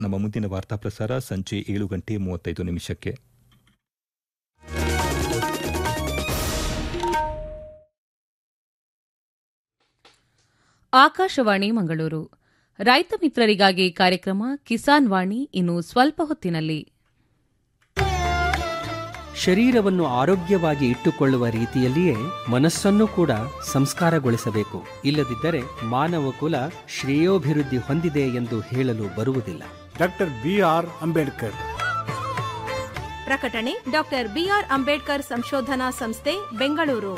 ನಮ್ಮ ಮುಂದಿನ ವಾರ್ತಾ ಪ್ರಸಾರ ಸಂಜೆ ಏಳು ಗಂಟೆ ಮೂವತ್ತೈದು ನಿಮಿಷಕ್ಕೆ ಆಕಾಶವಾಣಿ ಮಂಗಳೂರು ರೈತ ಮಿತ್ರರಿಗಾಗಿ ಕಾರ್ಯಕ್ರಮ ಕಿಸಾನ್ ವಾಣಿ ಇನ್ನು ಸ್ವಲ್ಪ ಹೊತ್ತಿನಲ್ಲಿ ಶರೀರವನ್ನು ಆರೋಗ್ಯವಾಗಿ ಇಟ್ಟುಕೊಳ್ಳುವ ರೀತಿಯಲ್ಲಿಯೇ ಮನಸ್ಸನ್ನು ಕೂಡ ಸಂಸ್ಕಾರಗೊಳಿಸಬೇಕು ಇಲ್ಲದಿದ್ದರೆ ಮಾನವ ಕುಲ ಶ್ರೇಯೋಭಿವೃದ್ಧಿ ಹೊಂದಿದೆ ಎಂದು ಹೇಳಲು ಬರುವುದಿಲ್ಲ ಡಾಕ್ಟರ್ ಬಿ ಆರ್ ಅಂಬೇಡ್ಕರ್ ಪ್ರಕಟಣೆ ಡಾಕ್ಟರ್ ಬಿಆರ್ ಅಂಬೇಡ್ಕರ್ ಸಂಶೋಧನಾ ಸಂಸ್ಥೆ ಬೆಂಗಳೂರು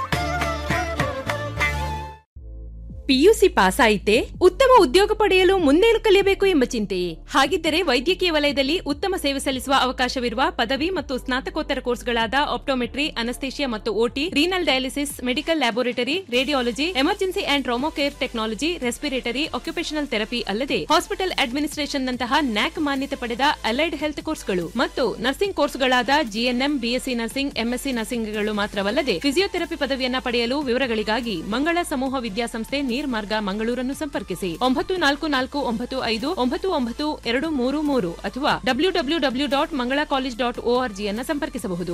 ಪಿಯುಸಿ ಪಾಸ್ ಆಯಿತೆ ಉತ್ತಮ ಉದ್ಯೋಗ ಪಡೆಯಲು ಮುಂದೇನು ಕಲಿಯಬೇಕು ಎಂಬ ಚಿಂತೆಯೇ ಹಾಗಿದ್ದರೆ ವೈದ್ಯಕೀಯ ವಲಯದಲ್ಲಿ ಉತ್ತಮ ಸೇವೆ ಸಲ್ಲಿಸುವ ಅವಕಾಶವಿರುವ ಪದವಿ ಮತ್ತು ಸ್ನಾತಕೋತ್ತರ ಕೋರ್ಸ್ಗಳಾದ ಆಪ್ಟೋಮೆಟ್ರಿ ಅನಸ್ತೇಷಿಯಾ ಮತ್ತು OT renal dialysis medical laboratory radiology emergency and trauma care technology respiratory occupational therapy ಅಲ್ಲದೆ ಹಾಸ್ಪಿಟಲ್ ಅಡ್ಮಿನಿಸ್ಟ್ರೇಷನ್ ನಂತಹ ನ್ಯಾಕ್ ಮಾನ್ಯತೆ ಪಡೆದ ಅಲೈಡ್ ಹೆಲ್ತ್ ಕೋರ್ಸ್ಗಳು ಮತ್ತು ನರ್ಸಿಂಗ್ ಕೋರ್ಸ್ಗಳಾದ ಜಿಎನ್ಎಂ ಬಿಎಸ್ಸಿ ನರ್ಸಿಂಗ್ ಎಂಎಸ್ಸಿ ನರ್ಸಿಂಗ್ಗಳು ಮಾತ್ರವಲ್ಲದೆ ಫಿಸಿಯೋಥೆರಪಿ ಪದವಿಯನ್ನ ಪಡೆಯಲು ವಿವರಗಳಿಗಾಗಿ ಮಂಗಳ ಸಮೂಹ ವಿದ್ಯಾಸಂಸ್ಥೆ ನೀರ್ಮಾರ್ಗ ಮಂಗಳೂರನ್ನು ಸಂಪರ್ಕಿಸಿ ಒಂಬತ್ತು ನಾಲ್ಕು ನಾಲ್ಕು ಒಂಬತ್ತು ಐದು ಒಂಬತ್ತು ಒಂಬತ್ತು ಎರಡು ಮೂರು ಮೂರು ಅಥವಾ W W W dot Mangala college dot ಓಆರ್ಜಿಯನ್ನ ಸಂಪರ್ಕಿಸಬಹುದು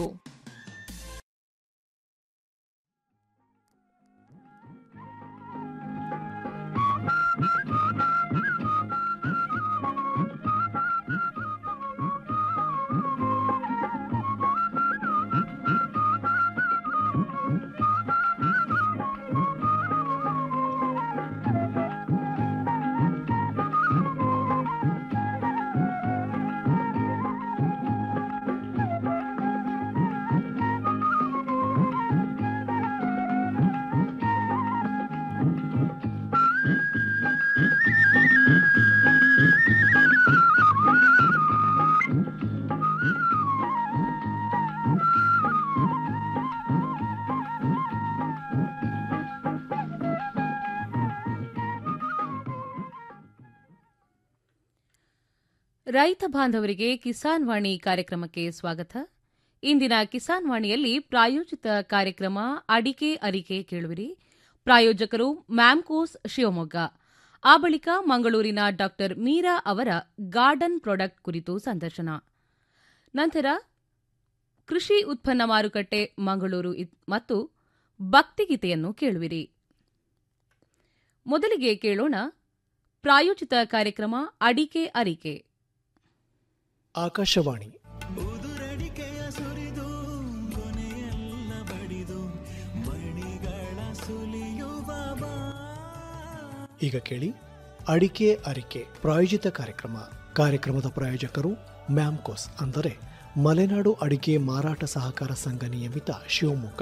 ರೈತ ಬಾಂಧವರಿಗೆ ಕಿಸಾನ್ ವಾಣಿ ಕಾರ್ಯಕ್ರಮಕ್ಕೆ ಸ್ವಾಗತ ಇಂದಿನ ಕಿಸಾನ್ ವಾಣಿಯಲ್ಲಿ ಪ್ರಾಯೋಜಿತ ಕಾರ್ಯಕ್ರಮ ಅಡಿಕೆ ಅರಿಕೆ ಕೇಳುವಿರಿ ಪ್ರಾಯೋಜಕರು ಮ್ಯಾಮ್ಕೋಸ್ ಶಿವಮೊಗ್ಗ ಆ ಬಳಿಕ ಮಂಗಳೂರಿನ ಡಾ ಮೀರಾ ಅವರ ಗಾರ್ಡನ್ ಪ್ರಾಡಕ್ಟ್ ಕುರಿತು ಸಂದರ್ಶನ ನಂತರ ಕೃಷಿ ಉತ್ಪನ್ನ ಮಾರುಕಟ್ಟೆ ಮಂಗಳೂರು ಇದ್- ಮತ್ತು ಭಕ್ತಿಗೀತೆಯನ್ನು ಕೇಳುವಿರಿ ಮೊದಲಿಗೆ ಕೇಳೋಣ ಪ್ರಾಯೋಜಿತ ಕಾರ್ಯಕ್ರಮ ಅಡಿಕೆ ಅರಿಕೆ ಆಕಾಶವಾಣಿ ಈಗ ಕೇಳಿ ಅಡಿಕೆ ಅರಿಕೆ ಪ್ರಾಯೋಜಿತ ಕಾರ್ಯಕ್ರಮ ಕಾರ್ಯಕ್ರಮದ ಪ್ರಾಯೋಜಕರು ಮ್ಯಾಮ್ಕೋಸ್ ಅಂದರೆ ಮಲೆನಾಡು ಅಡಿಕೆ ಮಾರಾಟ ಸಹಕಾರ ಸಂಘ ನಿಯಮಿತ ಶಿವಮೊಗ್ಗ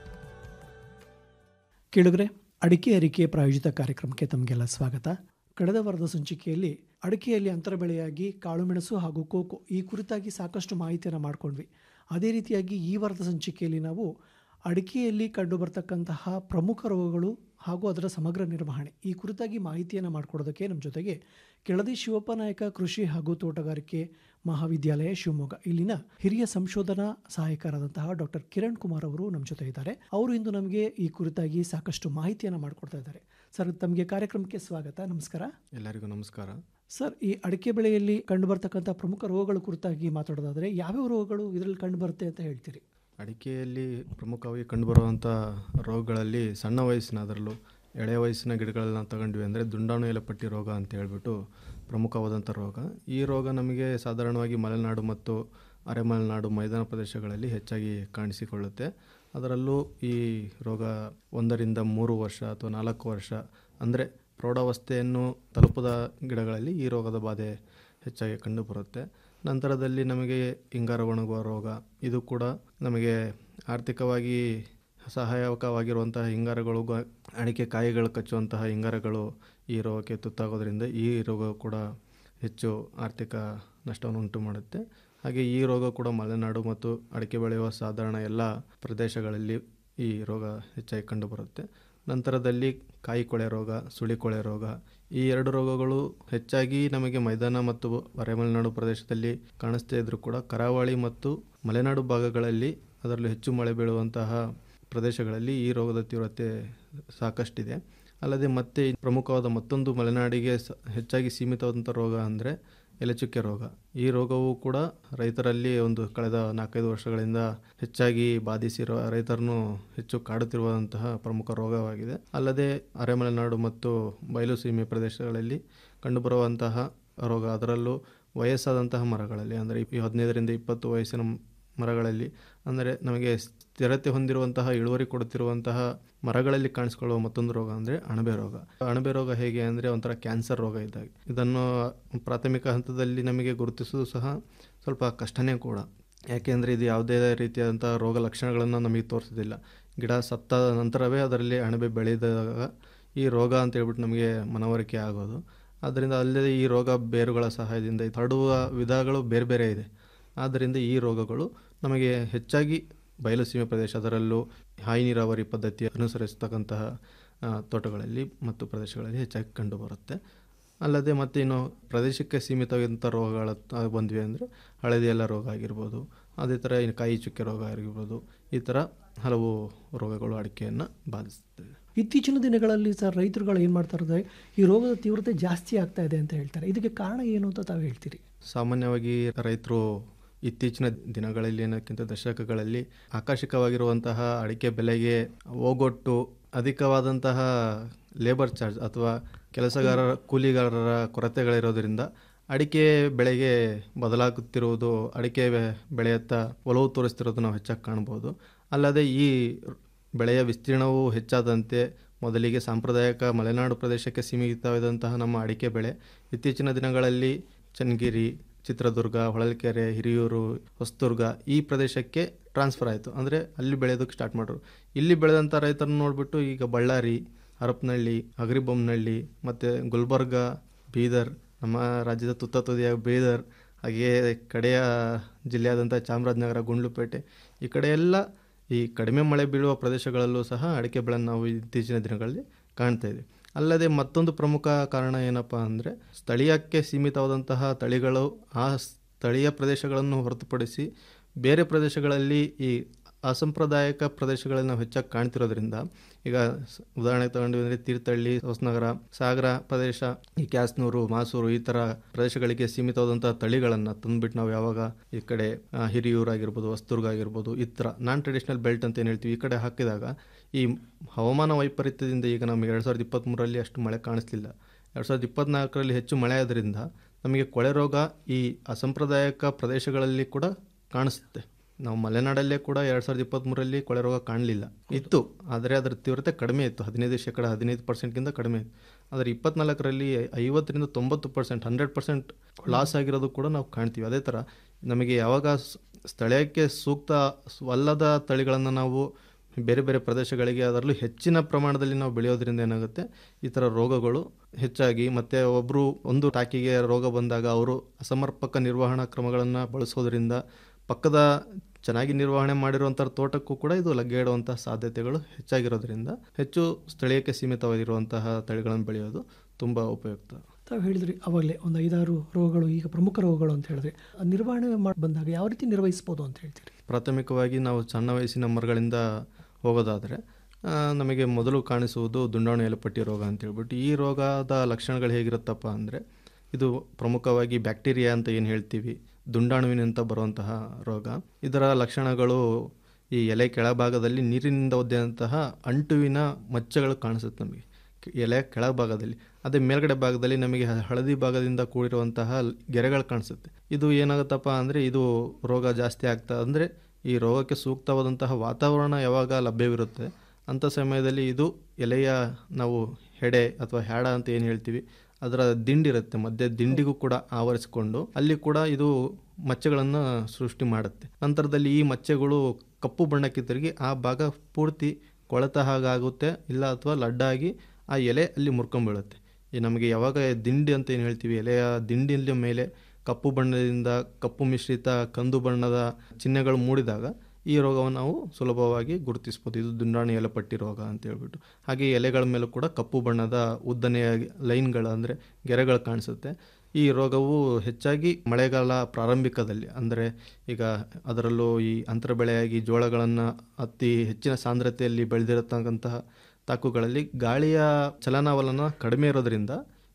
ಕೇಳಿದ್ರೆ ಅಡಿಕೆ ಅರಿಕೆ ಪ್ರಾಯೋಜಿತ ಕಾರ್ಯಕ್ರಮಕ್ಕೆ ತಮಗೆಲ್ಲ ಸ್ವಾಗತ ಕಳೆದ ವಾರದ ಸಂಚಿಕೆಯಲ್ಲಿ ಅಡಿಕೆಯಲ್ಲಿ ಅಂತರ ಬೆಳೆಯಾಗಿ ಕಾಳುಮೆಣಸು ಹಾಗೂ ಕೋಕೋ ಈ ಕುರಿತಾಗಿ ಸಾಕಷ್ಟು ಮಾಹಿತಿಯನ್ನು ಮಾಡಿಕೊಂಡ್ವಿ ಅದೇ ರೀತಿಯಾಗಿ ಈ ವಾರದ ಸಂಚಿಕೆಯಲ್ಲಿ ನಾವು ಅಡಿಕೆಯಲ್ಲಿ ಕಂಡುಬರ್ತಕ್ಕಂತಹ ಪ್ರಮುಖ ರೋಗಗಳು ಹಾಗೂ ಅದರ ಸಮಗ್ರ ನಿರ್ವಹಣೆ ಈ ಕುರಿತಾಗಿ ಮಾಹಿತಿಯನ್ನು ಮಾಡಿಕೊಡೋದಕ್ಕೆ ನಮ್ಮ ಜೊತೆಗೆ ಕೆಳದಿ ಶಿವಪ್ಪ ನಾಯಕ ಕೃಷಿ ಹಾಗೂ ತೋಟಗಾರಿಕೆ ಮಹಾವಿದ್ಯಾಲಯ ಶಿವಮೊಗ್ಗ ಇಲ್ಲಿನ ಹಿರಿಯ ಸಂಶೋಧನಾ ಸಹಾಯಕರಾದಂತಹ ಡಾಕ್ಟರ್ ಕಿರಣ್ ಕುಮಾರ್ ಅವರು ನಮ್ಮ ಜೊತೆ ಇದ್ದಾರೆ ಅವರು ಇಂದು ನಮಗೆ ಈ ಕುರಿತಾಗಿ ಸಾಕಷ್ಟು ಮಾಹಿತಿಯನ್ನು ಮಾಡಿಕೊಡ್ತಾ ಇದ್ದಾರೆ ಸರ್ ತಮಗೆ ಕಾರ್ಯಕ್ರಮಕ್ಕೆ ಸ್ವಾಗತ ನಮಸ್ಕಾರ ಎಲ್ಲರಿಗೂ ನಮಸ್ಕಾರ ಸರ್ ಈ ಅಡಿಕೆ ಬೆಳೆಯಲ್ಲಿ ಕಂಡುಬರ್ತಕ್ಕಂಥ ಪ್ರಮುಖ ರೋಗಗಳ ಕುರಿತಾಗಿ ಮಾತಾಡೋದಾದರೆ ಯಾವ್ಯಾವ ರೋಗಗಳು ಇದರಲ್ಲಿ ಕಂಡುಬರುತ್ತೆ ಅಂತ ಹೇಳ್ತೀರಿ ಅಡಿಕೆಯಲ್ಲಿ ಪ್ರಮುಖವಾಗಿ ಕಂಡುಬರುವಂಥ ರೋಗಗಳಲ್ಲಿ ಸಣ್ಣ ವಯಸ್ಸಿನ ಅದರಲ್ಲೂ ಎಳೆಯ ವಯಸ್ಸಿನ ಗಿಡಗಳನ್ನ ತಗೊಂಡ್ವಿ ಅಂದರೆ ದುಂಡಾಣು ಎಲೆಪಟ್ಟಿ ರೋಗ ಅಂತ ಹೇಳ್ಬಿಟ್ಟು ಪ್ರಮುಖವಾದಂಥ ರೋಗ ಈ ರೋಗ ನಮಗೆ ಸಾಧಾರಣವಾಗಿ ಮಲೆನಾಡು ಮತ್ತು ಅರೆಮಲೆನಾಡು ಮೈದಾನ ಪ್ರದೇಶಗಳಲ್ಲಿ ಹೆಚ್ಚಾಗಿ ಕಾಣಿಸಿಕೊಳ್ಳುತ್ತೆ ಅದರಲ್ಲೂ ಈ ರೋಗ ಒಂದರಿಂದ ಮೂರು ವರ್ಷ ಅಥವಾ ನಾಲ್ಕು ವರ್ಷ ಅಂದರೆ ಪ್ರೌಢಾವಸ್ಥೆಯನ್ನು ತಲುಪದ ಗಿಡಗಳಲ್ಲಿ ಈ ರೋಗದ ಬಾಧೆ ಹೆಚ್ಚಾಗಿ ಕಂಡುಬರುತ್ತೆ ನಂತರದಲ್ಲಿ ನಮಗೆ ಹಿಂಗಾರ ಒಣಗುವ ರೋಗ ಇದು ಕೂಡ ನಮಗೆ ಆರ್ಥಿಕವಾಗಿ ಸಹಾಯಕವಾಗಿರುವಂತಹ ಹಿಂಗಾರಗಳು ಗ- ಅಡಿಕೆ ಕಾಯಿಗಳು ಕಚ್ಚುವಂತಹ ಹಿಂಗಾರಗಳು ಈ ರೋಗಕ್ಕೆ ತುತ್ತಾಗೋದ್ರಿಂದ ಈ ರೋಗ ಕೂಡ ಹೆಚ್ಚು ಆರ್ಥಿಕ ನಷ್ಟವನ್ನು ಉಂಟು ಮಾಡುತ್ತೆ ಹಾಗೆ ಈ ರೋಗ ಕೂಡ ಮಲೆನಾಡು ಮತ್ತು ಅಡಿಕೆ ಬೆಳೆಯುವ ಸಾಧಾರಣ ಎಲ್ಲ ಪ್ರದೇಶಗಳಲ್ಲಿ ಈ ರೋಗ ಹೆಚ್ಚಾಗಿ ಕಂಡುಬರುತ್ತೆ ನಂತರದಲ್ಲಿ ಕಾಯಿ ಕೊಳೆ ರೋಗ ಸುಳಿ ಕೊಳೆ ರೋಗ ಈ ಎರಡು ರೋಗಗಳು ಹೆಚ್ಚಾಗಿ ನಮಗೆ ಮೈದಾನ ಮತ್ತು ಮಲೆನಾಡು ಪ್ರದೇಶದಲ್ಲಿ ಕಾಣಿಸ್ತಾ ಇದ್ರೂ ಕೂಡ ಕರಾವಳಿ ಮತ್ತು ಮಲೆನಾಡು ಭಾಗಗಳಲ್ಲಿ ಅದರಲ್ಲೂ ಹೆಚ್ಚು ಮಳೆ ಬೀಳುವಂತಹ ಪ್ರದೇಶಗಳಲ್ಲಿ ಈ ರೋಗದ ತೀವ್ರತೆ ಸಾಕಷ್ಟಿದೆ ಅಲ್ಲದೆ ಮತ್ತೆ ಪ್ರಮುಖವಾದ ಮತ್ತೊಂದು ಮಲೆನಾಡಿಗೆ ಸ ಹೆಚ್ಚಾಗಿ ಸೀಮಿತವಾದಂಥ ರೋಗ ಅಂದರೆ ಎಲೆಚುಕ್ಕೆ ರೋಗ ಈ ರೋಗವು ಕೂಡ ರೈತರಲ್ಲಿ ಒಂದು ಕಳೆದ ನಾಲ್ಕೈದು ವರ್ಷಗಳಿಂದ ಹೆಚ್ಚಾಗಿ ಬಾಧಿಸಿರುವ ರೈತರನ್ನು ಹೆಚ್ಚು ಕಾಡುತ್ತಿರುವಂತಹ ಪ್ರಮುಖ ರೋಗವಾಗಿದೆ ಅಲ್ಲದೆ ಅರೆಮಲೆನಾಡು ಮತ್ತು ಬಯಲುಸೀಮೆ ಪ್ರದೇಶಗಳಲ್ಲಿ ಕಂಡುಬರುವಂತಹ ರೋಗ ಅದರಲ್ಲೂ ವಯಸ್ಸಾದಂತಹ ಮರಗಳಲ್ಲಿ ಅಂದರೆ ಈ ಹದಿನೈದರಿಂದ ಇಪ್ಪತ್ತು ವಯಸ್ಸಿನ ಮರಗಳಲ್ಲಿ ಅಂದರೆ ನಮಗೆ ಸ್ಥಿರತೆ ಹೊಂದಿರುವಂತಹ ಇಳುವರಿ ಕೊಡುತ್ತಿರುವಂತಹ ಮರಗಳಲ್ಲಿ ಕಾಣಿಸ್ಕೊಳ್ಳುವ ಮತ್ತೊಂದು ರೋಗ ಅಂದರೆ ಅಣಬೆ ರೋಗ ಅಣಬೆ ರೋಗ ಹೇಗೆ ಅಂದರೆ ಒಂಥರ ಕ್ಯಾನ್ಸರ್ ರೋಗ ಇದ್ದಾಗ ಇದನ್ನು ಪ್ರಾಥಮಿಕ ಹಂತದಲ್ಲಿ ನಮಗೆ ಗುರುತಿಸೋದು ಸಹ ಸ್ವಲ್ಪ ಕಷ್ಟನೇ ಕೂಡ ಯಾಕೆಂದರೆ ಇದು ಯಾವುದೇ ರೀತಿಯಾದಂಥ ರೋಗ ಲಕ್ಷಣಗಳನ್ನು ನಮಗೆ ತೋರಿಸೋದಿಲ್ಲ ಗಿಡ ಸತ್ತ ನಂತರವೇ ಅದರಲ್ಲಿ ಅಣಬೆ ಬೆಳೆದಾಗ ಈ ರೋಗ ಅಂತ ಹೇಳ್ಬಿಟ್ಟು ನಮಗೆ ಮನವರಿಕೆ ಆಗೋದು ಆದ್ದರಿಂದ ಅಲ್ಲದೆ ಈ ರೋಗ ಬೇರುಗಳ ಸಹಾಯದಿಂದ ಹರಡುವ ವಿಧಗಳು ಬೇರೆ ಬೇರೆ ಇದೆ ಆದ್ದರಿಂದ ಈ ರೋಗಗಳು ನಮಗೆ ಹೆಚ್ಚಾಗಿ ಬಯಲುಸೀಮೆ ಪ್ರದೇಶ ಅದರಲ್ಲೂ ಹಾಯಿ ನೀರಾವರಿ ಪದ್ಧತಿ ಅನುಸರಿಸತಕ್ಕಂತಹ ಆ, ತೋಟಗಳಲ್ಲಿ ಮತ್ತು ಪ್ರದೇಶಗಳಲ್ಲಿ ಹೆಚ್ಚಾಗಿ ಕಂಡುಬರುತ್ತೆ ಅಲ್ಲದೆ ಮತ್ತು ಇನ್ನು ಪ್ರದೇಶಕ್ಕೆ ಸೀಮಿತವಾದಂಥ ರೋಗಗಳ ತ- ಬಂದ್ವಿ ಅಂದರೆ ಹಳದಿ ಎಲ್ಲ ರೋಗ ಆಗಿರ್ಬೋದು ಅದೇ ಥರ ಇನ್ನು ಕಾಯಿ ಚುಕ್ಕೆ ರೋಗ ಆಗಿರ್ಬೋದು ಈ ಥರ ಹಲವು ರೋಗಗಳು ಅಡಿಕೆಯನ್ನು ಬಾಧಿಸ್ತದೆ ಇತ್ತೀಚಿನ ದಿನಗಳಲ್ಲಿ ಸರ್ ರೈತರುಗಳು ಏನು ಮಾಡ್ತಾ ಇದ್ದಾರೆ ಈ ರೋಗದ ತೀವ್ರತೆ ಜಾಸ್ತಿ ಆಗ್ತಾ ಇದೆ ಅಂತ ಹೇಳ್ತಾರೆ ಇದಕ್ಕೆ ಕಾರಣ ಏನು ಅಂತ ತಾವು ಹೇಳ್ತೀರಿ ಸಾಮಾನ್ಯವಾಗಿ ರೈತರು ಇತ್ತೀಚಿನ ದಿನಗಳಲ್ಲಿ ಏನಕ್ಕಿಂತ ದಶಕಗಳಲ್ಲಿ ಆಕರ್ಷಕವಾಗಿರುವಂತಹ ಅಡಿಕೆ ಬೆಲೆಗೆ ಓಗೊಟ್ಟು ಅಧಿಕವಾದಂತಹ ಲೇಬರ್ ಚಾರ್ಜ್ ಅಥವಾ ಕೆಲಸಗಾರರ ಕೂಲಿಗಾರರ ಕೊರತೆಗಳಿರೋದರಿಂದ ಅಡಿಕೆ ಬೆಳೆಗೆ ಬದಲಾಗುತ್ತಿರುವುದು ಅಡಿಕೆ ಬೆ- ಬೆಳೆಯತ್ತ ಒಲವು ತೋರಿಸ್ತಿರೋದು ನಾವು ಹೆಚ್ಚಾಗಿ ಕಾಣ್ಬೋದು ಅಲ್ಲದೆ ಈ ಬೆಳೆಯ ವಿಸ್ತೀರ್ಣವು ಹೆಚ್ಚಾದಂತೆ ಮೊದಲಿಗೆ ಸಾಂಪ್ರದಾಯಿಕ ಮಲೆನಾಡು ಪ್ರದೇಶಕ್ಕೆ ಸೀಮಿತವಾದಂತಹ ನಮ್ಮ ಅಡಿಕೆ ಬೆಳೆ ಇತ್ತೀಚಿನ ದಿನಗಳಲ್ಲಿ ಚನ್ನಗಿರಿ ಚಿತ್ರದುರ್ಗ ಹೊಳಲ್ಕೆರೆ ಹಿರಿಯೂರು ಹೊಸದುರ್ಗ ಈ ಪ್ರದೇಶಕ್ಕೆ ಟ್ರಾನ್ಸ್ಫರ್ ಆಯಿತು ಅಂದರೆ ಅಲ್ಲಿ ಬೆಳೆಯೋದಕ್ಕೆ ಸ್ಟಾರ್ಟ್ ಮಾಡಿದ್ರು ಇಲ್ಲಿ ಬೆಳೆದಂಥ ರೈತರನ್ನು ನೋಡಿಬಿಟ್ಟು ಈಗ ಬಳ್ಳಾರಿ ಹರಪನಹಳ್ಳಿ ಅಗರಿಬೊಮ್ಮನಹಳ್ಳಿ ಮತ್ತು ಗುಲ್ಬರ್ಗ ಬೀದರ್ ನಮ್ಮ ರಾಜ್ಯದ ತುತ್ತ ತುದಿಯ ಬೀದರ್ ಹಾಗೆಯೇ ಕಡೆಯ ಜಿಲ್ಲೆಯಾದಂಥ ಚಾಮರಾಜನಗರ ಗುಂಡ್ಲುಪೇಟೆ ಈ ಕಡೆ ಎಲ್ಲ ಈ ಕಡಿಮೆ ಮಳೆ ಬೀಳುವ ಪ್ರದೇಶಗಳಲ್ಲೂ ಸಹ ಅಡಿಕೆ ಬೆಳೆಯನ್ನು ನಾವು ಇತ್ತೀಚಿನ ದಿನಗಳಲ್ಲಿ ಕಾಣ್ತಾ ಇದ್ದೀವಿ ಅಲ್ಲದೆ ಮತ್ತೊಂದು ಪ್ರಮುಖ ಕಾರಣ ಏನಪ್ಪ ಅಂದರೆ ಸ್ಥಳೀಯಕ್ಕೆ ಸೀಮಿತವಾದಂತಹ ತಳಿಗಳು ಆ ಸ್ಥಳೀಯ ಪ್ರದೇಶಗಳನ್ನು ಹೊರತುಪಡಿಸಿ ಬೇರೆ ಪ್ರದೇಶಗಳಲ್ಲಿ ಈ ಅಸಾಂಪ್ರದಾಯಿಕ ಪ್ರದೇಶಗಳಲ್ಲಿ ನಾವು ಹೆಚ್ಚಾಗಿ ಕಾಣ್ತಿರೋದ್ರಿಂದ ಈಗ ಸ್- ಉದಾಹರಣೆ ತಗೊಂಡ್ವಿ ಅಂದರೆ ತೀರ್ಥಹಳ್ಳಿ ಹೊಸನಗರ ಸಾಗರ ಪ್ರದೇಶ ಈ ಕ್ಯಾಸ್ನೂರು ಮಾಸೂರು ಈ ಥರ ಪ್ರದೇಶಗಳಿಗೆ ಸೀಮಿತವಾದಂಥ ತಳಿಗಳನ್ನು ತಂದುಬಿಟ್ಟು ನಾವು ಯಾವಾಗ ಈ ಕಡೆ ಆ, ಹಿರಿಯೂರು ಆಗಿರ್ಬೋದು ಹೊಸದುರ್ಗ ಆಗಿರ್ಬೋದು ಈ ಥರ ನಾನ್ ಟ್ರೆಡಿಷನಲ್ ಬೆಲ್ಟ್ ಅಂತ ಏನು ಹೇಳ್ತೀವಿ ಈ ಕಡೆ ಹಾಕಿದಾಗ ಈ ಹವಾಮಾನ ವೈಪರೀತ್ಯದಿಂದ ಈಗ ನಮಗೆ ಎರಡು ಸಾವಿರದ ಇಪ್ಪತ್ತ್ಮೂರರಲ್ಲಿ ಅಷ್ಟು ಮಳೆ ಕಾಣಿಸ್ಲಿಲ್ಲ ಎರಡು ಸಾವಿರದ ಇಪ್ಪತ್ತ್ನಾಲ್ಕರಲ್ಲಿ ಹೆಚ್ಚು ಮಳೆ ಆದ್ರಿಂದ ನಮಗೆ ಕೊಳೆ ರೋಗ ಈ ಅಸಾಂಪ್ರದಾಯಿಕ ಪ್ರದೇಶಗಳಲ್ಲಿ ಕೂಡ ಕಾಣಿಸುತ್ತೆ ನಾವು ಮಲೆನಾಡಲ್ಲೇ ಕೂಡ ಎರಡು ಸಾವಿರದ ಇಪ್ಪತ್ತ್ಮೂರರಲ್ಲಿ ಕೊಳೆ ರೋಗ ಕಾಣಲಿಲ್ಲ ಇತ್ತು ಆದರೆ ಅದರ ತೀವ್ರತೆ ಕಡಿಮೆ ಇತ್ತು ಹದಿನೈದು ಶೇಕಡ ಹದಿನೈದು ಪರ್ಸೆಂಟ್ಗಿಂತ ಕಡಿಮೆ ಇತ್ತು ಆದರೆ ಇಪ್ಪತ್ನಾಲ್ಕರಲ್ಲಿ ಐವತ್ತರಿಂದ ತೊಂಬತ್ತು ಪರ್ಸೆಂಟ್ ಹಂಡ್ರೆಡ್ ಪರ್ಸೆಂಟ್ ಲಾಸ್ ಆಗಿರೋದು ಕೂಡ ನಾವು ಕಾಣ್ತೀವಿ ಅದೇ ಥರ ನಮಗೆ ಯಾವಾಗ ಸ್- ಸ್ಥಳೀಯಕ್ಕೆ ಸೂಕ್ತ ಅಲ್ಲದ ತಳಿಗಳನ್ನು ನಾವು ಬೇರೆ ಬೇರೆ ಪ್ರದೇಶಗಳಿಗೆ ಅದರಲ್ಲೂ ಹೆಚ್ಚಿನ ಪ್ರಮಾಣದಲ್ಲಿ ನಾವು ಬೆಳೆಯೋದ್ರಿಂದ ಏನಾಗುತ್ತೆ ಈ ಥರ ರೋಗಗಳು ಹೆಚ್ಚಾಗಿ ಮತ್ತು ಒಬ್ಬರು ಒಂದು ಟಾಕಿಗೆ ರೋಗ ಬಂದಾಗ ಅವರು ಅಸಮರ್ಪಕ ನಿರ್ವಹಣಾ ಕ್ರಮಗಳನ್ನು ಬಳಸೋದ್ರಿಂದ ಪಕ್ಕದ ಚೆನ್ನಾಗಿ ನಿರ್ವಹಣೆ ಮಾಡಿರುವಂಥ ತೋಟಕ್ಕೂ ಕೂಡ ಇದು ಲಗ್ಗೆಯಿಡುವಂಥ ಸಾಧ್ಯತೆಗಳು ಹೆಚ್ಚಾಗಿರೋದ್ರಿಂದ ಹೆಚ್ಚು ಸ್ಥಳೀಯಕ್ಕೆ ಸೀಮಿತವಾಗಿರುವಂತಹ ತಳಿಗಳನ್ನು ಬೆಳೆಯೋದು ತುಂಬ ಉಪಯುಕ್ತ ತಾವು ಹೇಳಿದ್ರಿ ಅವಾಗಲೇ ಒಂದು ಐದಾರು ರೋಗಗಳು ಈಗ ಪ್ರಮುಖ ರೋಗಗಳು ಅಂತ ಹೇಳಿದ್ರಿ ಆ ನಿರ್ವಹಣೆ ಮಾಡಿ ಬಂದಾಗ ಯಾವ ರೀತಿ ನಿರ್ವಹಿಸ್ಬೋದು ಅಂತ ಹೇಳ್ತೀರಿ ಪ್ರಾಥಮಿಕವಾಗಿ ನಾವು ಸಣ್ಣ ವಯಸ್ಸಿನ ಮರಗಳಿಂದ ಹೋಗೋದಾದರೆ ಆ, ನಮಗೆ ಮೊದಲು ಕಾಣಿಸುವುದು ದುಂಡಾಣು ಎಲೆಪಟ್ಟಿ ರೋಗ ಅಂತ ಹೇಳ್ಬಿಟ್ಟು ಈ ರೋಗದ ಲಕ್ಷಣಗಳು ಹೇಗಿರುತ್ತಪ್ಪ ಅಂದರೆ ಇದು ಪ್ರಮುಖವಾಗಿ ಬ್ಯಾಕ್ಟೀರಿಯಾ ಅಂತ ಏನು ಹೇಳ್ತೀವಿ ದುಂಡಾಣುವಿನಿಂದ ಬರುವಂತಹ ರೋಗ ಇದರ ಲಕ್ಷಣಗಳು ಈ ಎಲೆ ಕೆಳಭಾಗದಲ್ಲಿ ನೀರಿನಿಂದ ಒದ್ದೆಯಂತಹ ಅಂಟುವಿನ ಮಚ್ಚಗಳು ಕಾಣಿಸುತ್ತೆ ನಮಗೆ ಕೆ- ಎಲೆ ಕೆಳಭಾಗದಲ್ಲಿ ಅದೇ ಮೇಲ್ಗಡೆ ಭಾಗದಲ್ಲಿ ನಮಗೆ ಹ- ಹಳದಿ ಭಾಗದಿಂದ ಕೂಡಿರುವಂತಹ ಲ್- ಗೆರೆಗಳು ಕಾಣಿಸುತ್ತೆ ಇದು ಏನಾಗುತ್ತಪ್ಪ ಅಂದರೆ ಇದು ರೋಗ ಜಾಸ್ತಿ ಆಗ್ತಾ ಅಂದರೆ ಈ ರೋಗಕ್ಕೆ ಸೂಕ್ತವಾದಂತಹ ವಾತಾವರಣ ಯಾವಾಗ ಲಭ್ಯವಿರುತ್ತೆ ಅಂಥ ಸಮಯದಲ್ಲಿ ಇದು ಎಲೆಯ ನಾವು ಹೆಡೆ ಅಥವಾ ಹ್ಯಾಡ ಅಂತ ಏನು ಹೇಳ್ತೀವಿ ಅದರ ದಿಂಡಿರುತ್ತೆ ಮಧ್ಯೆ ದಿಂಡಿಗೂ ಕೂಡ ಆವರಿಸಿಕೊಂಡು ಅಲ್ಲಿ ಕೂಡ ಇದು ಮಚ್ಚೆಗಳನ್ನು ಸೃಷ್ಟಿ ಮಾಡುತ್ತೆ ನಂತರದಲ್ಲಿ ಈ ಮಚ್ಚೆಗಳು ಕಪ್ಪು ಬಣ್ಣಕ್ಕೆ ತಿರುಗಿ ಆ ಭಾಗ ಪೂರ್ತಿ ಕೊಳೆತ ಹಾಗಾಗುತ್ತೆ ಇಲ್ಲ ಅಥವಾ ಲಡ್ಡಾಗಿ ಆ ಎಲೆ ಅಲ್ಲಿ ಮುರ್ಕೊಂಡ್ಬೀಳುತ್ತೆ ಈ ನಮಗೆ ಯಾವಾಗ ದಿಂಡಿ ಅಂತ ಏನು ಹೇಳ್ತೀವಿ ಎಲೆಯ ದಿಂಡಿನ ಮೇಲೆ ಕಪ್ಪು ಬಣ್ಣದಿಂದ ಕಪ್ಪು ಮಿಶ್ರಿತ ಕಂದು ಬಣ್ಣದ ಚಿಹ್ನೆಗಳು ಮೂಡಿದಾಗ ಈ ರೋಗವನ್ನು ನಾವು ಸುಲಭವಾಗಿ ಗುರುತಿಸ್ಬೋದು ಇದು ದುಂಡಾಣು ಎಲೆಪಟ್ಟಿ ರೋಗ ಅಂತ ಹೇಳ್ಬಿಟ್ಟು ಹಾಗೆ ಎಲೆಗಳ ಮೇಲೂ ಕೂಡ ಕಪ್ಪು ಬಣ್ಣದ ಉದ್ದನೆಯ ಲೈನ್ಗಳು ಅಂದರೆ ಗೆರೆಗಳು ಕಾಣಿಸುತ್ತೆ ಈ ರೋಗವು ಹೆಚ್ಚಾಗಿ ಮಳೆಗಾಲ ಪ್ರಾರಂಭಿಕದಲ್ಲಿ ಅಂದರೆ ಈಗ ಅದರಲ್ಲೂ ಈ ಅಂತರ ಬೆಳೆಯಾಗಿ ಜೋಳಗಳನ್ನು ಅತಿ ಹೆಚ್ಚಿನ ಸಾಂದ್ರತೆಯಲ್ಲಿ ಬೆಳೆದಿರತಕ್ಕಂತಹ ತಾಕುಗಳಲ್ಲಿ ಗಾಳಿಯ ಚಲನವಲನ ಕಡಿಮೆ ಇರೋದ್ರಿಂದ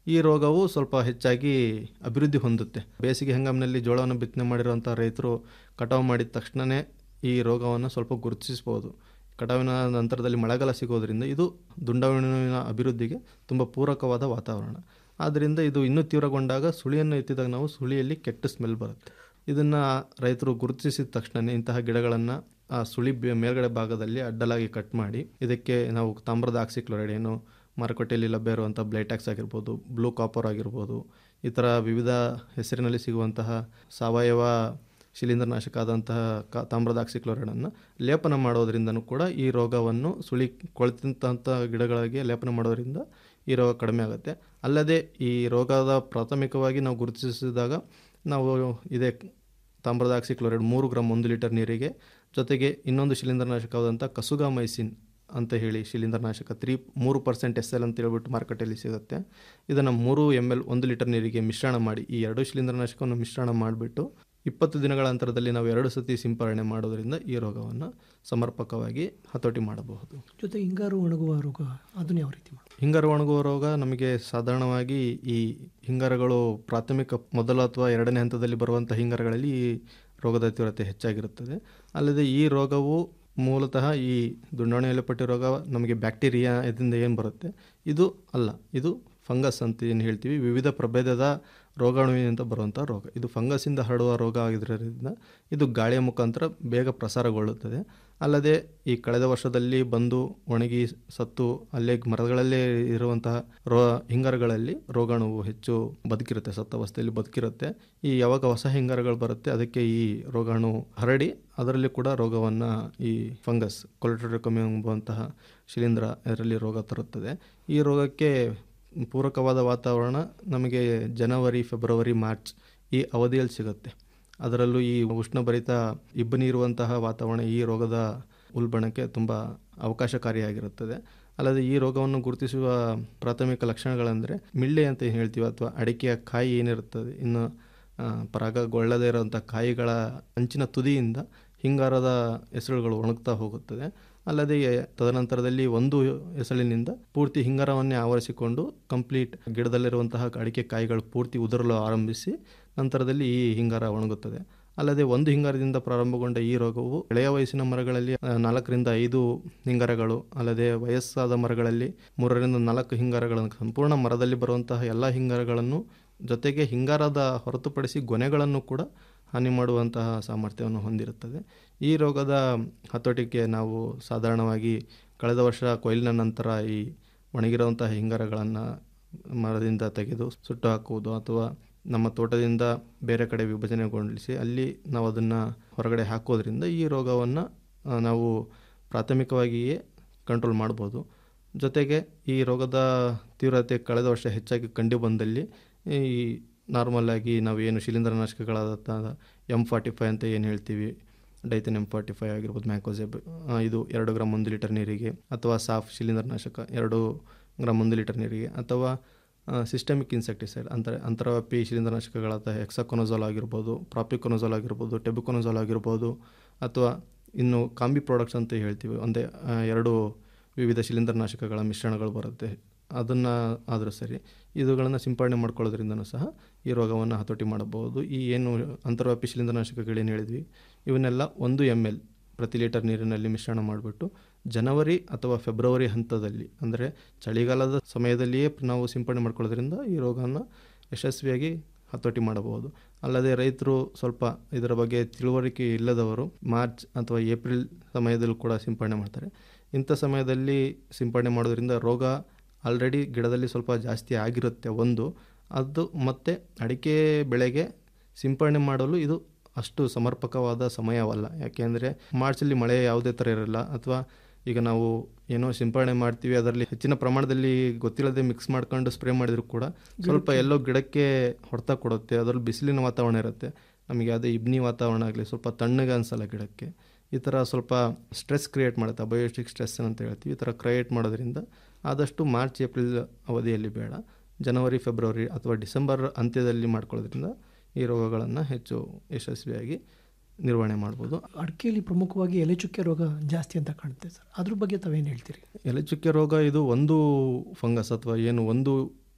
ಈ ರೋಗವು ಸ್ವಲ್ಪ ಹೆಚ್ಚಾಗಿ ಅಭಿವೃದ್ಧಿ ಹೊಂದುತ್ತೆ ಬೇಸಿಗೆ ಹಂಗಾಮಿನಲ್ಲಿ ಜೋಳವನ್ನು ಬಿತ್ತನೆ ಮಾಡಿರುವಂಥ ರೈತರು ಕಟಾವು ಮಾಡಿದ ತಕ್ಷಣವೇ ಈ ರೋಗವನ್ನು ಸ್ವಲ್ಪ ಗುರುತಿಸ್ಬೋದು ಕಟಾವಿನ ನಂತರದಲ್ಲಿ ಮಳೆಗಾಲ ಸಿಗೋದ್ರಿಂದ ಇದು ದುಂಡಾವಣಿನ ಅಭಿವೃದ್ಧಿಗೆ ತುಂಬ ಪೂರಕವಾದ ವಾತಾವರಣ ಆದ್ದರಿಂದ ಇದು ಇನ್ನೂ ತೀವ್ರಗೊಂಡಾಗ ಸುಳಿಯನ್ನು ಎತ್ತಿದಾಗ ನಾವು ಸುಳಿಯಲ್ಲಿ ಕೆಟ್ಟ ಸ್ಮೆಲ್ ಬರುತ್ತೆ ಇದನ್ನು ರೈತರು ಗುರುತಿಸಿದ ತಕ್ಷಣ ಇಂತಹ ಗಿಡಗಳನ್ನು ಆ ಸುಳಿ ಬೆ- ಮೇಲ್ಗಡೆ ಭಾಗದಲ್ಲಿ ಅಡ್ಡಲಾಗಿ ಕಟ್ ಮಾಡಿ ಇದಕ್ಕೆ ನಾವು ತಾಮ್ರದ ಆಕ್ಸಿಕ್ಲೋರೈಡ್ ಏನು ಮಾರುಕಟ್ಟೆಯಲ್ಲಿ ಲಭ್ಯ ಇರುವಂಥ ಬ್ಲೈಟ್ಯಾಕ್ಸ್ ಆಗಿರ್ಬೋದು ಬ್ಲೂ ಕಾಪರ್ ಆಗಿರ್ಬೋದು ಈ ಥರ ವಿವಿಧ ಹೆಸರಿನಲ್ಲಿ ಸಿಗುವಂತಹ ಸಾವಯವ ಶಿಲೀಂಧ್ರನಾಶಕ ಆದಂತಹ ಕ ತಾಮ್ರದ ಆಕ್ಸಿಕ್ಲೋರೈಡನ್ನು ಲೇಪನ ಮಾಡೋದ್ರಿಂದನೂ ಕೂಡ ಈ ರೋಗವನ್ನು ಸುಳಿ ಕೊಳೆತಂಥ ಗಿಡಗಳಿಗೆ ಲೇಪನ ಮಾಡೋದ್ರಿಂದ ಈ ರೋಗ ಕಡಿಮೆ ಆಗುತ್ತೆ ಅಲ್ಲದೆ ಈ ರೋಗದ ಪ್ರಾಥಮಿಕವಾಗಿ ನಾವು ಗುರುತಿಸಿದಾಗ ನಾವು ಇದೇ ತಾಮ್ರದ ಆಕ್ಸಿಕ್ಲೋರೈಡ್ ಮೂರು ಗ್ರಾಮ್ ಒಂದು ಲೀಟರ್ ನೀರಿಗೆ ಜೊತೆಗೆ ಇನ್ನೊಂದು ಶಿಲೀಂಧ್ರನಾಶಕವಾದಂಥ ಕಸುಗಾಮೈಸಿನ್ ಅಂತ ಹೇಳಿ ಶಿಲೀಂಧ್ರನಾಶಕ ತ್ರೀ ಮೂರು ಪರ್ಸೆಂಟ್ ಎಸ್ ಎಲ್ ಅಂತ ಹೇಳ್ಬಿಟ್ಟು ಮಾರುಕಟ್ಟೆಯಲ್ಲಿ ಸಿಗುತ್ತೆ ಇದನ್ನು ಮೂರು ಎಮ್ ಎಲ್ ಒಂದು ಲೀಟರ್ ನೀರಿಗೆ ಮಿಶ್ರಣ ಮಾಡಿ ಈ ಎರಡು ಶಿಲೀಂಧ್ರನಾಶಕವನ್ನು ಮಿಶ್ರಣ ಮಾಡಿಬಿಟ್ಟು ಇಪ್ಪತ್ತು ದಿನಗಳ ಅಂತರದಲ್ಲಿ ನಾವು ಎರಡು ಸತಿ ಸಿಂಪರಣೆ ಮಾಡೋದರಿಂದ ಈ ರೋಗವನ್ನು ಸಮರ್ಪಕವಾಗಿ ಹತೋಟಿ ಮಾಡಬಹುದು ಜೊತೆ ಹಿಂಗಾರು ಒಣಗುವ ರೋಗ ಅದನ್ನ ಯಾವ ರೀತಿ ಮಾಡೋದು ಹಿಂಗಾರು ಒಣಗುವ ರೋಗ ನಮಗೆ ಸಾಧಾರಣವಾಗಿ ಈ ಹಿಂಗಾರಗಳು ಪ್ರಾಥಮಿಕ ಮೊದಲ ಅಥವಾ ಎರಡನೇ ಹಂತದಲ್ಲಿ ಬರುವಂಥ ಹಿಂಗಾರಗಳಲ್ಲಿ ಈ ರೋಗದ ತೀವ್ರತೆ ಹೆಚ್ಚಾಗಿರುತ್ತದೆ ಅಲ್ಲದೆ ಈ ರೋಗವು ಮೂಲತಃ ಈ ದುಂಡಾಣು ಎಲೆಪಟ್ಟಿ ರೋಗ ನಮಗೆ ಬ್ಯಾಕ್ಟೀರಿಯಾ ಇದರಿಂದ ಏನು ಬರುತ್ತೆ ಇದು ಅಲ್ಲ ಇದು ಫಂಗಸ್ ಅಂತ ಏನು ಹೇಳ್ತೀವಿ ವಿವಿಧ ಪ್ರಭೇದದ ರೋಗಾಣುವಿನಿಂದ ಬರುವಂಥ ರೋಗ ಇದು ಫಂಗಸ್ಸಿಂದ ಹರಡುವ ರೋಗ ಆಗಿದ್ದರಿಂದ ಇದು ಗಾಳಿಯ ಮುಖಾಂತರ ಬೇಗ ಪ್ರಸಾರಗೊಳ್ಳುತ್ತದೆ ಅಲ್ಲದೆ ಈ ಕಳೆದ ವರ್ಷದಲ್ಲಿ ಬಂದು ಒಣಗಿ ಸತ್ತು ಅಲ್ಲೇ ಮರಗಳಲ್ಲೇ ಇರುವಂತಹ ರೋ ಹಿಂಗಾರಗಳಲ್ಲಿ ರೋಗಾಣುವು ಹೆಚ್ಚು ಬದುಕಿರುತ್ತೆ ಸತ್ತ ಅವಸ್ಥೆಯಲ್ಲಿ ಬದುಕಿರುತ್ತೆ ಈ ಯಾವಾಗ ಹೊಸ ಹಿಂಗಾರಗಳು ಬರುತ್ತೆ ಅದಕ್ಕೆ ಈ ರೋಗಾಣು ಹರಡಿ ಅದರಲ್ಲಿ ಕೂಡ ರೋಗವನ್ನು ಈ ಫಂಗಸ್ ಕೊಲೆಟ್ರಿಕಮಿ ಎಂಬುವಂತಹ ಶಿಲೀಂಧ್ರ ಇದರಲ್ಲಿ ರೋಗ ತರುತ್ತದೆ ಈ ರೋಗಕ್ಕೆ ಪೂರಕವಾದ ವಾತಾವರಣ ನಮಗೆ ಜನವರಿ ಫೆಬ್ರವರಿ ಮಾರ್ಚ್ ಈ ಅವಧಿಯಲ್ಲಿ ಸಿಗುತ್ತೆ ಅದರಲ್ಲೂ ಈ ಉಷ್ಣಭರಿತ ಇಬ್ಬನಿ ಇರುವಂತಹ ವಾತಾವರಣ ಈ ರೋಗದ ಉಲ್ಬಣಕ್ಕೆ ತುಂಬ ಅವಕಾಶಕಾರಿಯಾಗಿರುತ್ತದೆ ಅಲ್ಲದೆ ಈ ರೋಗವನ್ನು ಗುರುತಿಸುವ ಪ್ರಾಥಮಿಕ ಲಕ್ಷಣಗಳೆಂದರೆ ಮಿಳ್ಳೆ ಅಂತ ಏನು ಹೇಳ್ತೀವಿ ಅಥವಾ ಅಡಿಕೆಯ ಕಾಯಿ ಏನಿರುತ್ತದೆ ಇನ್ನು ಆ, ಪರಾಗಗೊಳ್ಳದೇ ಇರುವಂಥ ಕಾಯಿಗಳ ಅಂಚಿನ ತುದಿಯಿಂದ ಹಿಂಗಾರದ ಎಸಳುಗಳು ಒಣಗ್ತಾ ಹೋಗುತ್ತದೆ ಅಲ್ಲದೆ ತದನಂತರದಲ್ಲಿ ಒಂದು ಎಸಳಿನಿಂದ ಪೂರ್ತಿ ಹಿಂಗಾರವನ್ನೇ ಆವರಿಸಿಕೊಂಡು ಕಂಪ್ಲೀಟ್ ಗಿಡದಲ್ಲಿರುವಂತಹ ಅಡಿಕೆ ಕಾಯಿಗಳು ಪೂರ್ತಿ ಉದುರಲು ಆರಂಭಿಸಿ ನಂತರದಲ್ಲಿ ಈ ಹಿಂಗಾರ ಒಣಗುತ್ತದೆ ಅಲ್ಲದೆ ಒಂದು ಹಿಂಗಾರದಿಂದ ಪ್ರಾರಂಭಗೊಂಡ ಈ ರೋಗವು ಎಳೆಯ ವಯಸ್ಸಿನ ಮರಗಳಲ್ಲಿ ಆ, ನಾಲ್ಕರಿಂದ ಐದು ಹಿಂಗಾರಗಳು ಅಲ್ಲದೆ ವಯಸ್ಸಾದ ಮರಗಳಲ್ಲಿ ಮೂರರಿಂದ ನಾಲ್ಕು ಹಿಂಗಾರಗಳನ್ನು ಸಂಪೂರ್ಣ ಮರದಲ್ಲಿ ಬರುವಂತಹ ಎಲ್ಲ ಹಿಂಗಾರಗಳನ್ನು ಜೊತೆಗೆ ಹಿಂಗಾರದ ಹೊರತುಪಡಿಸಿ ಗೊನೆಗಳನ್ನು ಕೂಡ ಹಾನಿ ಮಾಡುವಂತಹ ಸಾಮರ್ಥ್ಯವನ್ನು ಹೊಂದಿರುತ್ತದೆ ಈ ರೋಗದ ಹತೋಟಿಗೆ ನಾವು ಸಾಧಾರಣವಾಗಿ ಕಳೆದ ವರ್ಷ ಕೊಯ್ಲಿನ ನಂತರ ಈ ಒಣಗಿರುವಂತಹ ಹಿಂಗಾರಗಳನ್ನು ಮರದಿಂದ ತೆಗೆದು ಸುಟ್ಟು ಹಾಕುವುದು ಅಥವಾ ನಮ್ಮ ತೋಟದಿಂದ ಬೇರೆ ಕಡೆ ವಿಭಜನೆಗೊಳಿಸಿ ಅಲ್ಲಿ ನಾವು ಅದನ್ನು ಹೊರಗಡೆ ಹಾಕೋದ್ರಿಂದ ಈ ರೋಗವನ್ನು ಆ, ನಾವು ಪ್ರಾಥಮಿಕವಾಗಿಯೇ ಕಂಟ್ರೋಲ್ ಮಾಡ್ಬೋದು ಜೊತೆಗೆ ಈ ರೋಗದ ತೀವ್ರತೆ ಕಳೆದ ವರ್ಷ ಹೆಚ್ಚಾಗಿ ಕಂಡು ಬಂದಲ್ಲಿ ಈ ನಾರ್ಮಲ್ ಆಗಿ ನಾವು ಏನು ಶಿಲೀಂಧ್ರನಾಶಕಗಳಾದ ಎಮ್ ಫಾರ್ಟಿ ಫೈವ್ ಅಂತ ಏನು ಹೇಳ್ತೀವಿ ಡೈತನ್ ಎಮ್ ಫಾರ್ಟಿ ಫೈವ್ ಆಗಿರ್ಬೋದು ಮ್ಯಾಕೋಸೆಬ್ ಆ, ಇದು ಎರಡು ಗ್ರಾಮ್ ಒಂದು ಲೀಟರ್ ನೀರಿಗೆ ಅಥವಾ ಸಾಫ್ ಶಿಲೀಂಧ್ರನಾಶಕ ಎರಡು ಗ್ರಾಮ್ ಒಂದು ಲೀಟರ್ ನೀರಿಗೆ ಅಥವಾ ಸಿಸ್ಟಮಿಕ್ ಇನ್ಸೆಕ್ಟಿಸೈಡ್ ಅಂದರೆ ಅಂತರವ್ಯಾಪಿ ಶಿಲೀಂಧ್ರನಾಶಕಗಳಾದ ಹೆಕ್ಸಾಕೊನೋಜಾಲ್ ಆಗಿರ್ಬೋದು ಪ್ರಾಪಿಕೊನೋಜಾಲ್ ಆಗಿರ್ಬೋದು ಟೆಬಿಕೊನೋಜಾಲ್ ಆಗಿರ್ಬೋದು ಅಥವಾ ಇನ್ನು ಕಾಂಬಿ ಪ್ರಾಡಕ್ಟ್ಸ್ ಅಂತ ಹೇಳ್ತೀವಿ ಒಂದೇ ಆ, ಎರಡು ವಿವಿಧ ಶಿಲೀಂಧ್ರನಾಶಕಗಳ ಮಿಶ್ರಣಗಳು ಬರುತ್ತೆ ಅದನ್ನು ಆದರೂ ಸರಿ ಇವುಗಳನ್ನು ಸಿಂಪಡಣೆ ಮಾಡ್ಕೊಳ್ಳೋದ್ರಿಂದನೂ ಸಹ ಈ ರೋಗವನ್ನು ಹತೋಟಿ ಮಾಡಬಹುದು ಈ ಏನು ಅಂತರ್ವ್ಯಾಪಿ ಶಿಲೀಂಧ್ರನಾಶಕಗಳೇನು ಹೇಳಿದ್ವಿ ಇವನ್ನೆಲ್ಲ ಒಂದು ಎಮ್ ಎಲ್ ಪ್ರತಿ ಲೀಟರ್ ನೀರಿನಲ್ಲಿ ಮಿಶ್ರಣ ಮಾಡಿಬಿಟ್ಟು ಜನವರಿ ಅಥವಾ ಫೆಬ್ರವರಿ ಹಂತದಲ್ಲಿ ಅಂದರೆ ಚಳಿಗಾಲದ ಸಮಯದಲ್ಲಿಯೇ ನಾವು ಸಿಂಪಡಣೆ ಮಾಡ್ಕೊಳ್ಳೋದ್ರಿಂದ ಈ ರೋಗವನ್ನು ಯಶಸ್ವಿಯಾಗಿ ಹತೋಟಿ ಮಾಡಬಹುದು ಅಲ್ಲದೆ ರೈತರು ಸ್ವಲ್ಪ ಇದರ ಬಗ್ಗೆ ತಿಳುವಳಿಕೆ ಇಲ್ಲದವರು ಮಾರ್ಚ್ ಅಥವಾ ಏಪ್ರಿಲ್ ಸಮಯದಲ್ಲೂ ಕೂಡ ಸಿಂಪಡಣೆ ಮಾಡ್ತಾರೆ ಇಂಥ ಸಮಯದಲ್ಲಿ ಸಿಂಪಡಣೆ ಮಾಡೋದ್ರಿಂದ ರೋಗ ಆಲ್ರೆಡಿ ಗಿಡದಲ್ಲಿ ಸ್ವಲ್ಪ ಜಾಸ್ತಿ ಆಗಿರುತ್ತೆ ಒಂದು ಅದು ಮತ್ತು ಅಡಿಕೆ ಬೆಳೆಗೆ ಸಿಂಪಡಣೆ ಮಾಡಲು ಇದು ಅಷ್ಟು ಸಮರ್ಪಕವಾದ ಸಮಯವಲ್ಲ ಯಾಕೆಂದರೆ ಮಾರ್ಚಲ್ಲಿ ಮಳೆ ಯಾವುದೇ ಥರ ಇರಲ್ಲ ಅಥವಾ ಈಗ ನಾವು ಏನೋ ಸಿಂಪಡಣೆ ಮಾಡ್ತೀವಿ ಅದರಲ್ಲಿ ಹೆಚ್ಚಿನ ಪ್ರಮಾಣದಲ್ಲಿ ಗೊತ್ತಿಲ್ಲದೆ ಮಿಕ್ಸ್ ಮಾಡ್ಕೊಂಡು ಸ್ಪ್ರೇ ಮಾಡಿದ್ರು ಕೂಡ ಸ್ವಲ್ಪ ಎಲ್ಲೋ ಗಿಡಕ್ಕೆ ಹೊಡೆತ ಕೊಡುತ್ತೆ ಅದರಲ್ಲಿ ಬಿಸಿಲಿನ ವಾತಾವರಣ ಇರುತ್ತೆ ನಮಗೆ ಯಾವುದೇ ಇಬ್ನಿ ವಾತಾವರಣ ಆಗಲಿ ಸ್ವಲ್ಪ ತಣ್ಣಗೆ ಅನಿಸಲ್ಲ ಗಿಡಕ್ಕೆ ಈ ಥರ ಸ್ವಲ್ಪ ಸ್ಟ್ರೆಸ್ ಕ್ರಿಯೇಟ್ ಮಾಡುತ್ತೆ ಬಯೋಸ್ಟಿಕ್ ಸ್ಟ್ರೆಸ್ ಅಂತ ಹೇಳ್ತೀವಿ ಈ ಥರ ಕ್ರಿಯೇಟ್ ಮಾಡೋದ್ರಿಂದ ಆದಷ್ಟು ಮಾರ್ಚ್ ಏಪ್ರಿಲ್ ಅವಧಿಯಲ್ಲಿ ಬೇಡ ಜನವರಿ ಫೆಬ್ರವರಿ ಅಥವಾ ಡಿಸೆಂಬರ್ ಅಂತ್ಯದಲ್ಲಿ ಮಾಡ್ಕೊಳ್ಳೋದ್ರಿಂದ ಈ ರೋಗಗಳನ್ನು ಹೆಚ್ಚು ಯಶಸ್ವಿಯಾಗಿ ನಿರ್ವಹಣೆ ಮಾಡ್ಬೋದು ಅಡಿಕೆಯಲ್ಲಿ ಪ್ರಮುಖವಾಗಿ ಎಲೆ ಚುಕ್ಕೆ ರೋಗ ಜಾಸ್ತಿ ಅಂತ ಕಾಣುತ್ತೆ ಸರ್ ಅದ್ರ ಬಗ್ಗೆ ತಾವೇನು ಹೇಳ್ತೀರಿ ಎಲೆ ಚುಕ್ಕೆ ರೋಗ ಇದು ಒಂದು ಫಂಗಸ್ ಅಥವಾ ಏನು ಒಂದು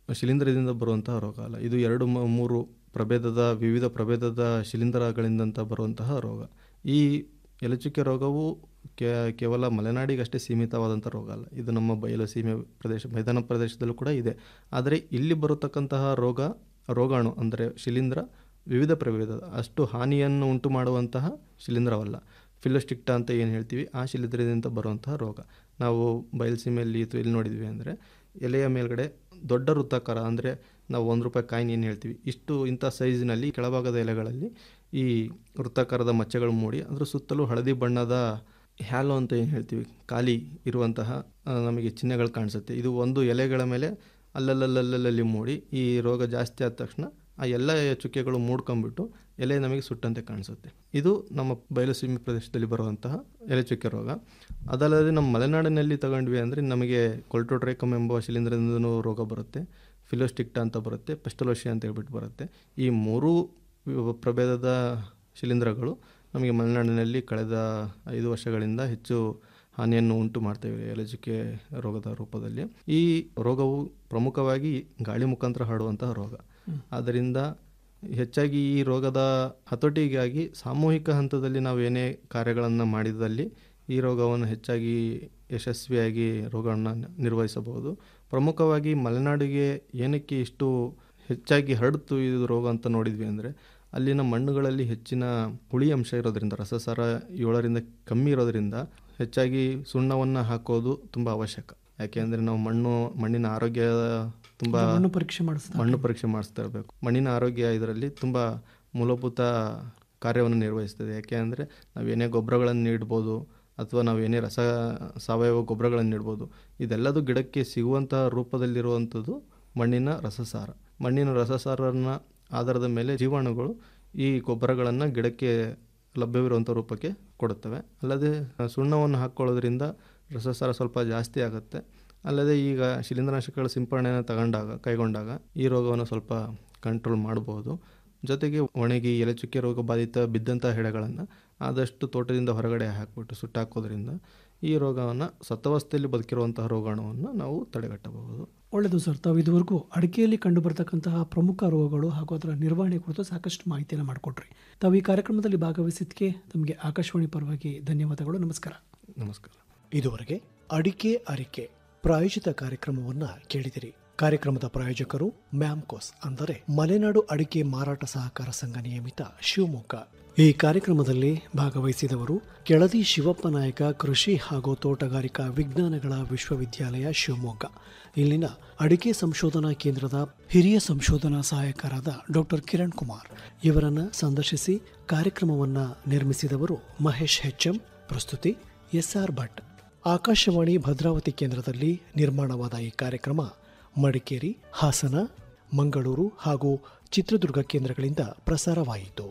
ಶಿಲೀಂಧ್ರದಿಂದ ಬರುವಂತಹ ರೋಗ ಅಲ್ಲ ಇದು ಎರಡು ಮ- ಮೂರು ಪ್ರಭೇದದ ವಿವಿಧ ಪ್ರಭೇದದ ಶಿಲೀಂಧ್ರಗಳಿಂದಂತ ಬರುವಂತಹ ರೋಗ ಈ ಎಲೆಚುಕ್ಕೆ ರೋಗವು ಕೇ- ಕೇವಲ ಮಲೆನಾಡಿಗಷ್ಟೇ ಸೀಮಿತವಾದಂಥ ರೋಗ ಅಲ್ಲ ಇದು ನಮ್ಮ ಬಯಲು ಸೀಮೆ ಪ್ರದೇಶ ಮೈದಾನ ಪ್ರದೇಶದಲ್ಲೂ ಕೂಡ ಇದೆ ಆದರೆ ಇಲ್ಲಿ ಬರತಕ್ಕಂತಹ ರೋಗ ರೋಗಾಣು ಅಂದರೆ ಶಿಲೀಂಧ್ರ ವಿವಿಧ ಪ್ರಭೇದದ ಅಷ್ಟು ಹಾನಿಯನ್ನು ಉಂಟು ಮಾಡುವಂತಹ ಶಿಲೀಂಧ್ರವಲ್ಲ ಫಿಲೋಸ್ಟಿಕ್ಟಾ ಅಂತ ಏನು ಹೇಳ್ತೀವಿ ಆ ಶಿಲೀಂಧ್ರದಿಂದ ಬರುವಂತಹ ರೋಗ ನಾವು ಬಯಲುಸೀಮೆಯಲ್ಲಿ ಅಥವಾ ಎಲ್ಲಿ ನೋಡಿದ್ವಿ ಅಂದರೆ ಎಲೆಯ ಮೇಲ್ಗಡೆ ದೊಡ್ಡ ವೃತ್ತಾಕಾರ ಅಂದರೆ ನಾವು ಒಂದು ರೂಪಾಯಿ ಕಾಯಿನ್ ಏನು ಹೇಳ್ತೀವಿ ಇಷ್ಟು ಇಂಥ ಸೈಜಿನಲ್ಲಿ ಕೆಳಭಾಗದ ಎಲೆಗಳಲ್ಲಿ ಈ ವೃತ್ತಾಕಾರದ ಮಚ್ಚೆಗಳು ಮೂಡಿ ಅದರ ಸುತ್ತಲೂ ಹಳದಿ ಬಣ್ಣದ ಹ್ಯಾಲೋ ಅಂತ ಏನು ಹೇಳ್ತೀವಿ ಖಾಲಿ ಇರುವಂತಹ ಆ, ನಮಗೆ ಚಿಹ್ನೆಗಳು ಕಾಣಿಸುತ್ತೆ ಇದು ಒಂದು ಎಲೆಗಳ ಮೇಲೆ ಅಲ್ಲಲ್ಲಲ್ಲಲ್ಲಿ ಮೂಡಿ ಈ ರೋಗ ಜಾಸ್ತಿ ಆದ ತಕ್ಷಣ ಆ ಎಲ್ಲ ಚುಕ್ಕೆಗಳು ಮೂಡ್ಕೊಂಡ್ಬಿಟ್ಟು ಎಲೆ ನಮಗೆ ಸುಟ್ಟಂತೆ ಕಾಣಿಸುತ್ತೆ ಇದು ನಮ್ಮ ಬಯಲುಸೀಮೆ ಪ್ರದೇಶದಲ್ಲಿ ಬರುವಂತಹ ಎಲೆ ಚುಕ್ಕೆ ರೋಗ ಅದಲ್ಲದೆ ನಮ್ಮ ಮಲೆನಾಡಿನಲ್ಲಿ ತಗೊಂಡ್ವಿ ಅಂದರೆ ನಮಗೆ ಕೊಲ್ಟೋಟ್ರೈಕಮ್ ಎಂಬ ಶಿಲೀಂಧ್ರದಿಂದನೂ ರೋಗ ಬರುತ್ತೆ ಫಿಲೋಸ್ಟಿಕ್ಟಾ ಅಂತ ಬರುತ್ತೆ ಪೆಸ್ಟಲೋಶಿ ಅಂತ ಹೇಳ್ಬಿಟ್ಟು ಬರುತ್ತೆ ಈ ಮೂರೂ ವಿ- ಪ್ರಭೇದದ ಶಿಲೀಂಧ್ರಗಳು ನಮಗೆ ಮಲೆನಾಡಿನಲ್ಲಿ ಕಳೆದ ಐದು ವರ್ಷಗಳಿಂದ ಹೆಚ್ಚು ಹಾನಿಯನ್ನು ಉಂಟು ಮಾಡ್ತೇವೆ ಎಲೆಚುಕ್ಕೆ ರೋಗದ ರೂಪದಲ್ಲಿ ಈ ರೋಗವು ಪ್ರಮುಖವಾಗಿ ಗಾಳಿ ಮುಖಾಂತರ ಹರಡುವಂತಹ ರೋಗ ಆದ್ದರಿಂದ ಹೆಚ್ಚಾಗಿ ಈ ರೋಗದ ಹತೋಟಿಗಾಗಿ ಸಾಮೂಹಿಕ ಹಂತದಲ್ಲಿ ನಾವು ಏನೇ ಕಾರ್ಯಗಳನ್ನು ಮಾಡಿದಲ್ಲಿ ಈ ರೋಗವನ್ನು ಹೆಚ್ಚಾಗಿ ಯಶಸ್ವಿಯಾಗಿ ರೋಗವನ್ನು ನಿರ್ವಹಿಸಬಹುದು ಪ್ರಮುಖವಾಗಿ ಮಲೆನಾಡಿಗೆ ಏನಕ್ಕೆ ಇಷ್ಟು ಹೆಚ್ಚಾಗಿ ಹರಡ್ತು ಇದು ರೋಗ ಅಂತ ನೋಡಿದ್ವಿ ಅಂದರೆ ಅಲ್ಲಿನ ಮಣ್ಣುಗಳಲ್ಲಿ ಹೆಚ್ಚಿನ ಹುಳಿ ಅಂಶ ಇರೋದ್ರಿಂದ ರಸಸಾರ ಏಳರಿಂದ ಕಮ್ಮಿ ಇರೋದ್ರಿಂದ ಹೆಚ್ಚಾಗಿ ಸುಣ್ಣವನ್ನು ಹಾಕೋದು ತುಂಬ ಅವಶ್ಯಕ ಯಾಕೆಂದರೆ ನಾವು ಮಣ್ಣು ಮಣ್ಣಿನ ಆರೋಗ್ಯ ತುಂಬ ಮಣ್ಣು ಪರೀಕ್ಷೆ ಮಾಡಿಸ್ತಾ ಮಣ್ಣು ಪರೀಕ್ಷೆ ಮಾಡಿಸ್ತಾ ಇರಬೇಕು ಮಣ್ಣಿನ ಆರೋಗ್ಯ ಇದರಲ್ಲಿ ತುಂಬ ಮೂಲಭೂತ ಕಾರ್ಯವನ್ನು ನಿರ್ವಹಿಸ್ತದೆ ಯಾಕೆ ಅಂದರೆ ನಾವೇನೇ ಗೊಬ್ಬರಗಳನ್ನು ನೀಡ್ಬೋದು ಅಥವಾ ನಾವೇನೇ ರಸ ಸಾವಯವ ಗೊಬ್ಬರಗಳನ್ನು ನೀಡ್ಬೋದು ಇದೆಲ್ಲದು ಗಿಡಕ್ಕೆ ಸಿಗುವಂತಹ ರೂಪದಲ್ಲಿರುವಂಥದ್ದು ಮಣ್ಣಿನ ರಸಸಾರ ಮಣ್ಣಿನ ರಸಸಾರನ ಆಧಾರದ ಮೇಲೆ ಜೀವಾಣುಗಳು ಈ ಗೊಬ್ಬರಗಳನ್ನು ಗಿಡಕ್ಕೆ ಲಭ್ಯವಿರುವಂಥ ರೂಪಕ್ಕೆ ಕೊಡುತ್ತವೆ ಅಲ್ಲದೆ ಸುಣ್ಣವನ್ನು ಹಾಕ್ಕೊಳ್ಳೋದ್ರಿಂದ ರಸಸಾರ ಸ್ವಲ್ಪ ಜಾಸ್ತಿ ಆಗುತ್ತೆ ಅಲ್ಲದೆ ಈಗ ಶಿಲೀಂಧ್ರನಾಶಕಗಳ ಸಿಂಪರಣೆಯನ್ನು ತಗೊಂಡಾಗ ಕೈಗೊಂಡಾಗ ಈ ರೋಗವನ್ನು ಸ್ವಲ್ಪ ಕಂಟ್ರೋಲ್ ಮಾಡಬಹುದು ಜೊತೆಗೆ ಒಣಗಿ ಎಲೆಚುಕ್ಕೆ ರೋಗ ಬಾಧಿತ ಬಿದ್ದಂಥ ಹೆಡೆಗಳನ್ನು ಆದಷ್ಟು ತೋಟದಿಂದ ಹೊರಗಡೆ ಹಾಕಿಬಿಟ್ಟು ಸುಟ್ಟಾಕೋದ್ರಿಂದ ಈ ರೋಗವನ್ನು ಸತ್ತವಸ್ಥೆಯಲ್ಲಿ ಬದುಕಿರುವಂತಹ ರೋಗಾಣುವನ್ನು ನಾವು ತಡೆಗಟ್ಟಬಹುದು ಒಳ್ಳೆಯದು ಸರ್ ತಾವು ಇದುವರೆಗೂ ಅಡಿಕೆಯಲ್ಲಿ ಕಂಡುಬರ್ತಕ್ಕಂತಹ ಪ್ರಮುಖ ರೋಗಗಳು ಹಾಗೂ ಅದರ ನಿರ್ವಹಣೆ ಕುರಿತು ಸಾಕಷ್ಟು ಮಾಹಿತಿಯನ್ನು ಮಾಡಿಕೊಟ್ರಿ ತಾವು ಈ ಕಾರ್ಯಕ್ರಮದಲ್ಲಿ ಭಾಗವಹಿಸಿದ್ದಕ್ಕೆ ತಮಗೆ ಆಕಾಶವಾಣಿ ಪರವಾಗಿ ಧನ್ಯವಾದಗಳು ನಮಸ್ಕಾರ ನಮಸ್ಕಾರ ಇದುವರೆಗೆ ಅಡಿಕೆ ಅರಿಕೆ ಪ್ರಾಯೋಜಿತ ಕಾರ್ಯಕ್ರಮವನ್ನ ಕೇಳಿದಿರಿ ಕಾರ್ಯಕ್ರಮದ ಪ್ರಾಯೋಜಕರು ಮ್ಯಾಮ್ಕೋಸ್ ಅಂದರೆ ಮಲೆನಾಡು ಅಡಿಕೆ ಮಾರಾಟ ಸಹಕಾರ ಸಂಘ ನಿಯಮಿತ ಶಿವಮೊಗ್ಗ ಈ ಕಾರ್ಯಕ್ರಮದಲ್ಲಿ ಭಾಗವಹಿಸಿದವರು ಕೆಳದಿ ಶಿವಪ್ಪ ನಾಯಕ ಕೃಷಿ ಹಾಗೂ ತೋಟಗಾರಿಕಾ ವಿಜ್ಞಾನಗಳ ವಿಶ್ವವಿದ್ಯಾಲಯ ಶಿವಮೊಗ್ಗ ಇಲ್ಲಿನ ಅಡಿಕೆ ಸಂಶೋಧನಾ ಕೇಂದ್ರದ ಹಿರಿಯ ಸಂಶೋಧನಾ ಸಹಾಯಕರಾದ ಡಾಕ್ಟರ್ ಕಿರಣ್ ಕುಮಾರ್ ಇವರನ್ನ ಸಂದರ್ಶಿಸಿ ಕಾರ್ಯಕ್ರಮವನ್ನ ನಿರ್ಮಿಸಿದವರು ಮಹೇಶ್ ಹೆಚ್ಎಂ ಪ್ರಸ್ತುತಿ ಎಸ್ಆರ್ ಭಟ್ ಆಕಾಶವಾಣಿ ಭದ್ರಾವತಿ ಕೇಂದ್ರದಲ್ಲಿ ನಿರ್ಮಾಣವಾದ ಈ ಕಾರ್ಯಕ್ರಮ ಮಡಿಕೇರಿ ಹಾಸನ ಮಂಗಳೂರು ಹಾಗೂ ಚಿತ್ರದುರ್ಗ ಕೇಂದ್ರಗಳಿಂದ ಪ್ರಸಾರವಾಯಿತು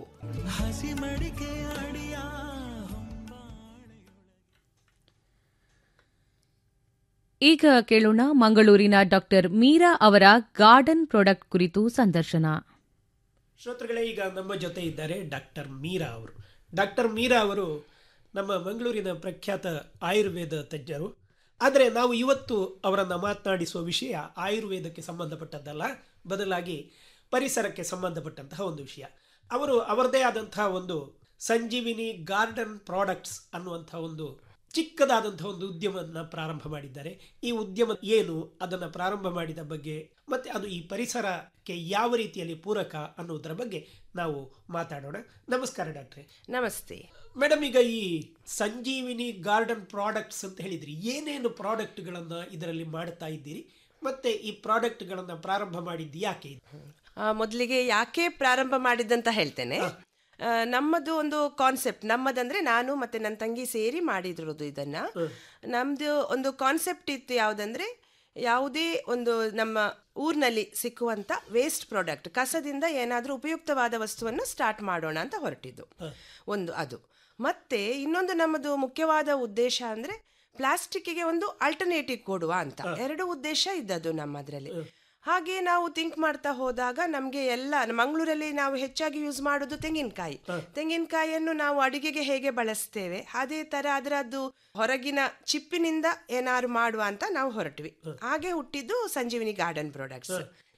ಈಗ ಕೇಳೋಣ ಮಂಗಳೂರಿನ ಡಾಕ್ಟರ್ ಮೀರಾ ಅವರ ಗಾರ್ಡನ್ ಪ್ರಾಡಕ್ಟ್ ಕುರಿತು ಸಂದರ್ಶನ ಶ್ರೋತೃಗಳೇ ಈಗ ನಮ್ಮ ಜೊತೆ ಇದ್ದಾರೆ ಡಾಕ್ಟರ್ ಮೀರಾ ಅವರು ಡಾಕ್ಟರ್ ಮೀರಾ ಅವರು ನಮ್ಮ ಮಂಗಳೂರಿನ ಪ್ರಖ್ಯಾತ ಆಯುರ್ವೇದ ತಜ್ಞರು ಆದರೆ ನಾವು ಇವತ್ತು ಅವರನ್ನು ಮಾತನಾಡಿಸುವ ವಿಷಯ ಆಯುರ್ವೇದಕ್ಕೆ ಸಂಬಂಧಪಟ್ಟದ್ದಲ್ಲ ಬದಲಾಗಿ ಪರಿಸರಕ್ಕೆ ಸಂಬಂಧಪಟ್ಟಂತಹ ಒಂದು ವಿಷಯ ಅವರು ಅವರದೇ ಆದಂತಹ ಒಂದು ಸಂಜೀವಿನಿ ಗಾರ್ಡನ್ ಪ್ರಾಡಕ್ಟ್ಸ್ ಅನ್ನುವಂಥ ಒಂದು ಚಿಕ್ಕದಾದಂತಹ ಒಂದು ಉದ್ಯಮವನ್ನು ಪ್ರಾರಂಭ ಮಾಡಿದ್ದಾರೆ ಈ ಉದ್ಯಮ ಏನು ಅದನ್ನು ಪ್ರಾರಂಭ ಮಾಡಿದ ಬಗ್ಗೆ ಮತ್ತೆ ಅದು ಈ ಪರಿಸರಕ್ಕೆ ಯಾವ ರೀತಿಯಲ್ಲಿ ಪೂರಕ ಅನ್ನೋದರ ಬಗ್ಗೆ ನಾವು ಮಾತಾಡೋಣ ನಮಸ್ಕಾರ ಡಾಕ್ಟ್ರೆ ನಮಸ್ತೆ ಮೇಡಮ್ ಈಗ ಈ ಸಂಜೀವಿನಿ ಗಾರ್ಡನ್ ಪ್ರಾಡಕ್ಟ್ಸ್ ಅಂತ ಹೇಳಿದ್ರಿ ಏನೇನು ಪ್ರಾಡಕ್ಟ್ಗಳನ್ನು ಇದರಲ್ಲಿ ಮಾಡ್ತಾ ಇದ್ದೀರಿ ಮತ್ತೆ ಈ ಪ್ರಾಡಕ್ಟ್ಗಳನ್ನು ಪ್ರಾರಂಭ ಮಾಡಿದ್ದು ಯಾಕೆ ಆ, ಮೊದಲಿಗೆ ಯಾಕೆ ಪ್ರಾರಂಭ ಮಾಡಿದ್ದಂತ ಹೇಳ್ತೇನೆ ಆ, ನಮ್ಮದು ಒಂದು ಕಾನ್ಸೆಪ್ಟ್ ನಮ್ಮದಂದ್ರೆ ನಾನು ಮತ್ತೆ ನನ್ನ ತಂಗಿ ಸೇರಿ ಮಾಡಿದಿರೋದು ಇದನ್ನ ನಮ್ದು ಒಂದು ಕಾನ್ಸೆಪ್ಟ್ ಇತ್ತು ಯಾವುದಂದ್ರೆ ಯಾವುದೇ ಒಂದು ನಮ್ಮ ಊರಿನಲ್ಲಿ ಸಿಕ್ಕುವಂತ ವೇಸ್ಟ್ ಪ್ರಾಡಕ್ಟ್ ಕಸದಿಂದ ಏನಾದರೂ ಉಪಯುಕ್ತವಾದ ವಸ್ತುವನ್ನು ಸ್ಟಾರ್ಟ್ ಮಾಡೋಣ ಅಂತ ಹೊರಟಿದ್ದು ಒಂದು ಅದು ಮತ್ತೆ ಇನ್ನೊಂದು ನಮ್ಮದು ಮುಖ್ಯವಾದ ಉದ್ದೇಶ ಅಂದ್ರೆ ಪ್ಲಾಸ್ಟಿಕ್ಗೆ ಒಂದು ಅಲ್ಟರ್ನೇಟಿವ್ ಕೊಡುವ ಅಂತ ಎರಡು ಉದ್ದೇಶ ಇದ್ದದ್ದು ನಮ್ಮದ್ರಲ್ಲಿ ಹಾಗೆ ನಾವು ಥಿಂಕ್ ಮಾಡ್ತಾ ಹೋದಾಗ ನಮಗೆ ಎಲ್ಲ ಮಂಗಳೂರಲ್ಲಿ ನಾವು ಹೆಚ್ಚಾಗಿ ಯೂಸ್ ಮಾಡೋದು ತೆಂಗಿನಕಾಯಿ ತೆಂಗಿನಕಾಯಿಯನ್ನು ನಾವು ಅಡಿಗೆಗೆ ಹೇಗೆ ಬಳಸ್ತೇವೆ ಅದೇ ತರ ಅದರದ್ದು ಹೊರಗಿನ ಚಿಪ್ಪಿನಿಂದ ಏನಾದ್ರು ಮಾಡುವ ಅಂತ ನಾವು ಹೊರಟ್ವಿ ಹಾಗೆ ಹುಟ್ಟಿದ್ದು ಸಂಜೀವಿನಿ ಗಾರ್ಡನ್ ಪ್ರಾಡಕ್ಟ್ಸ್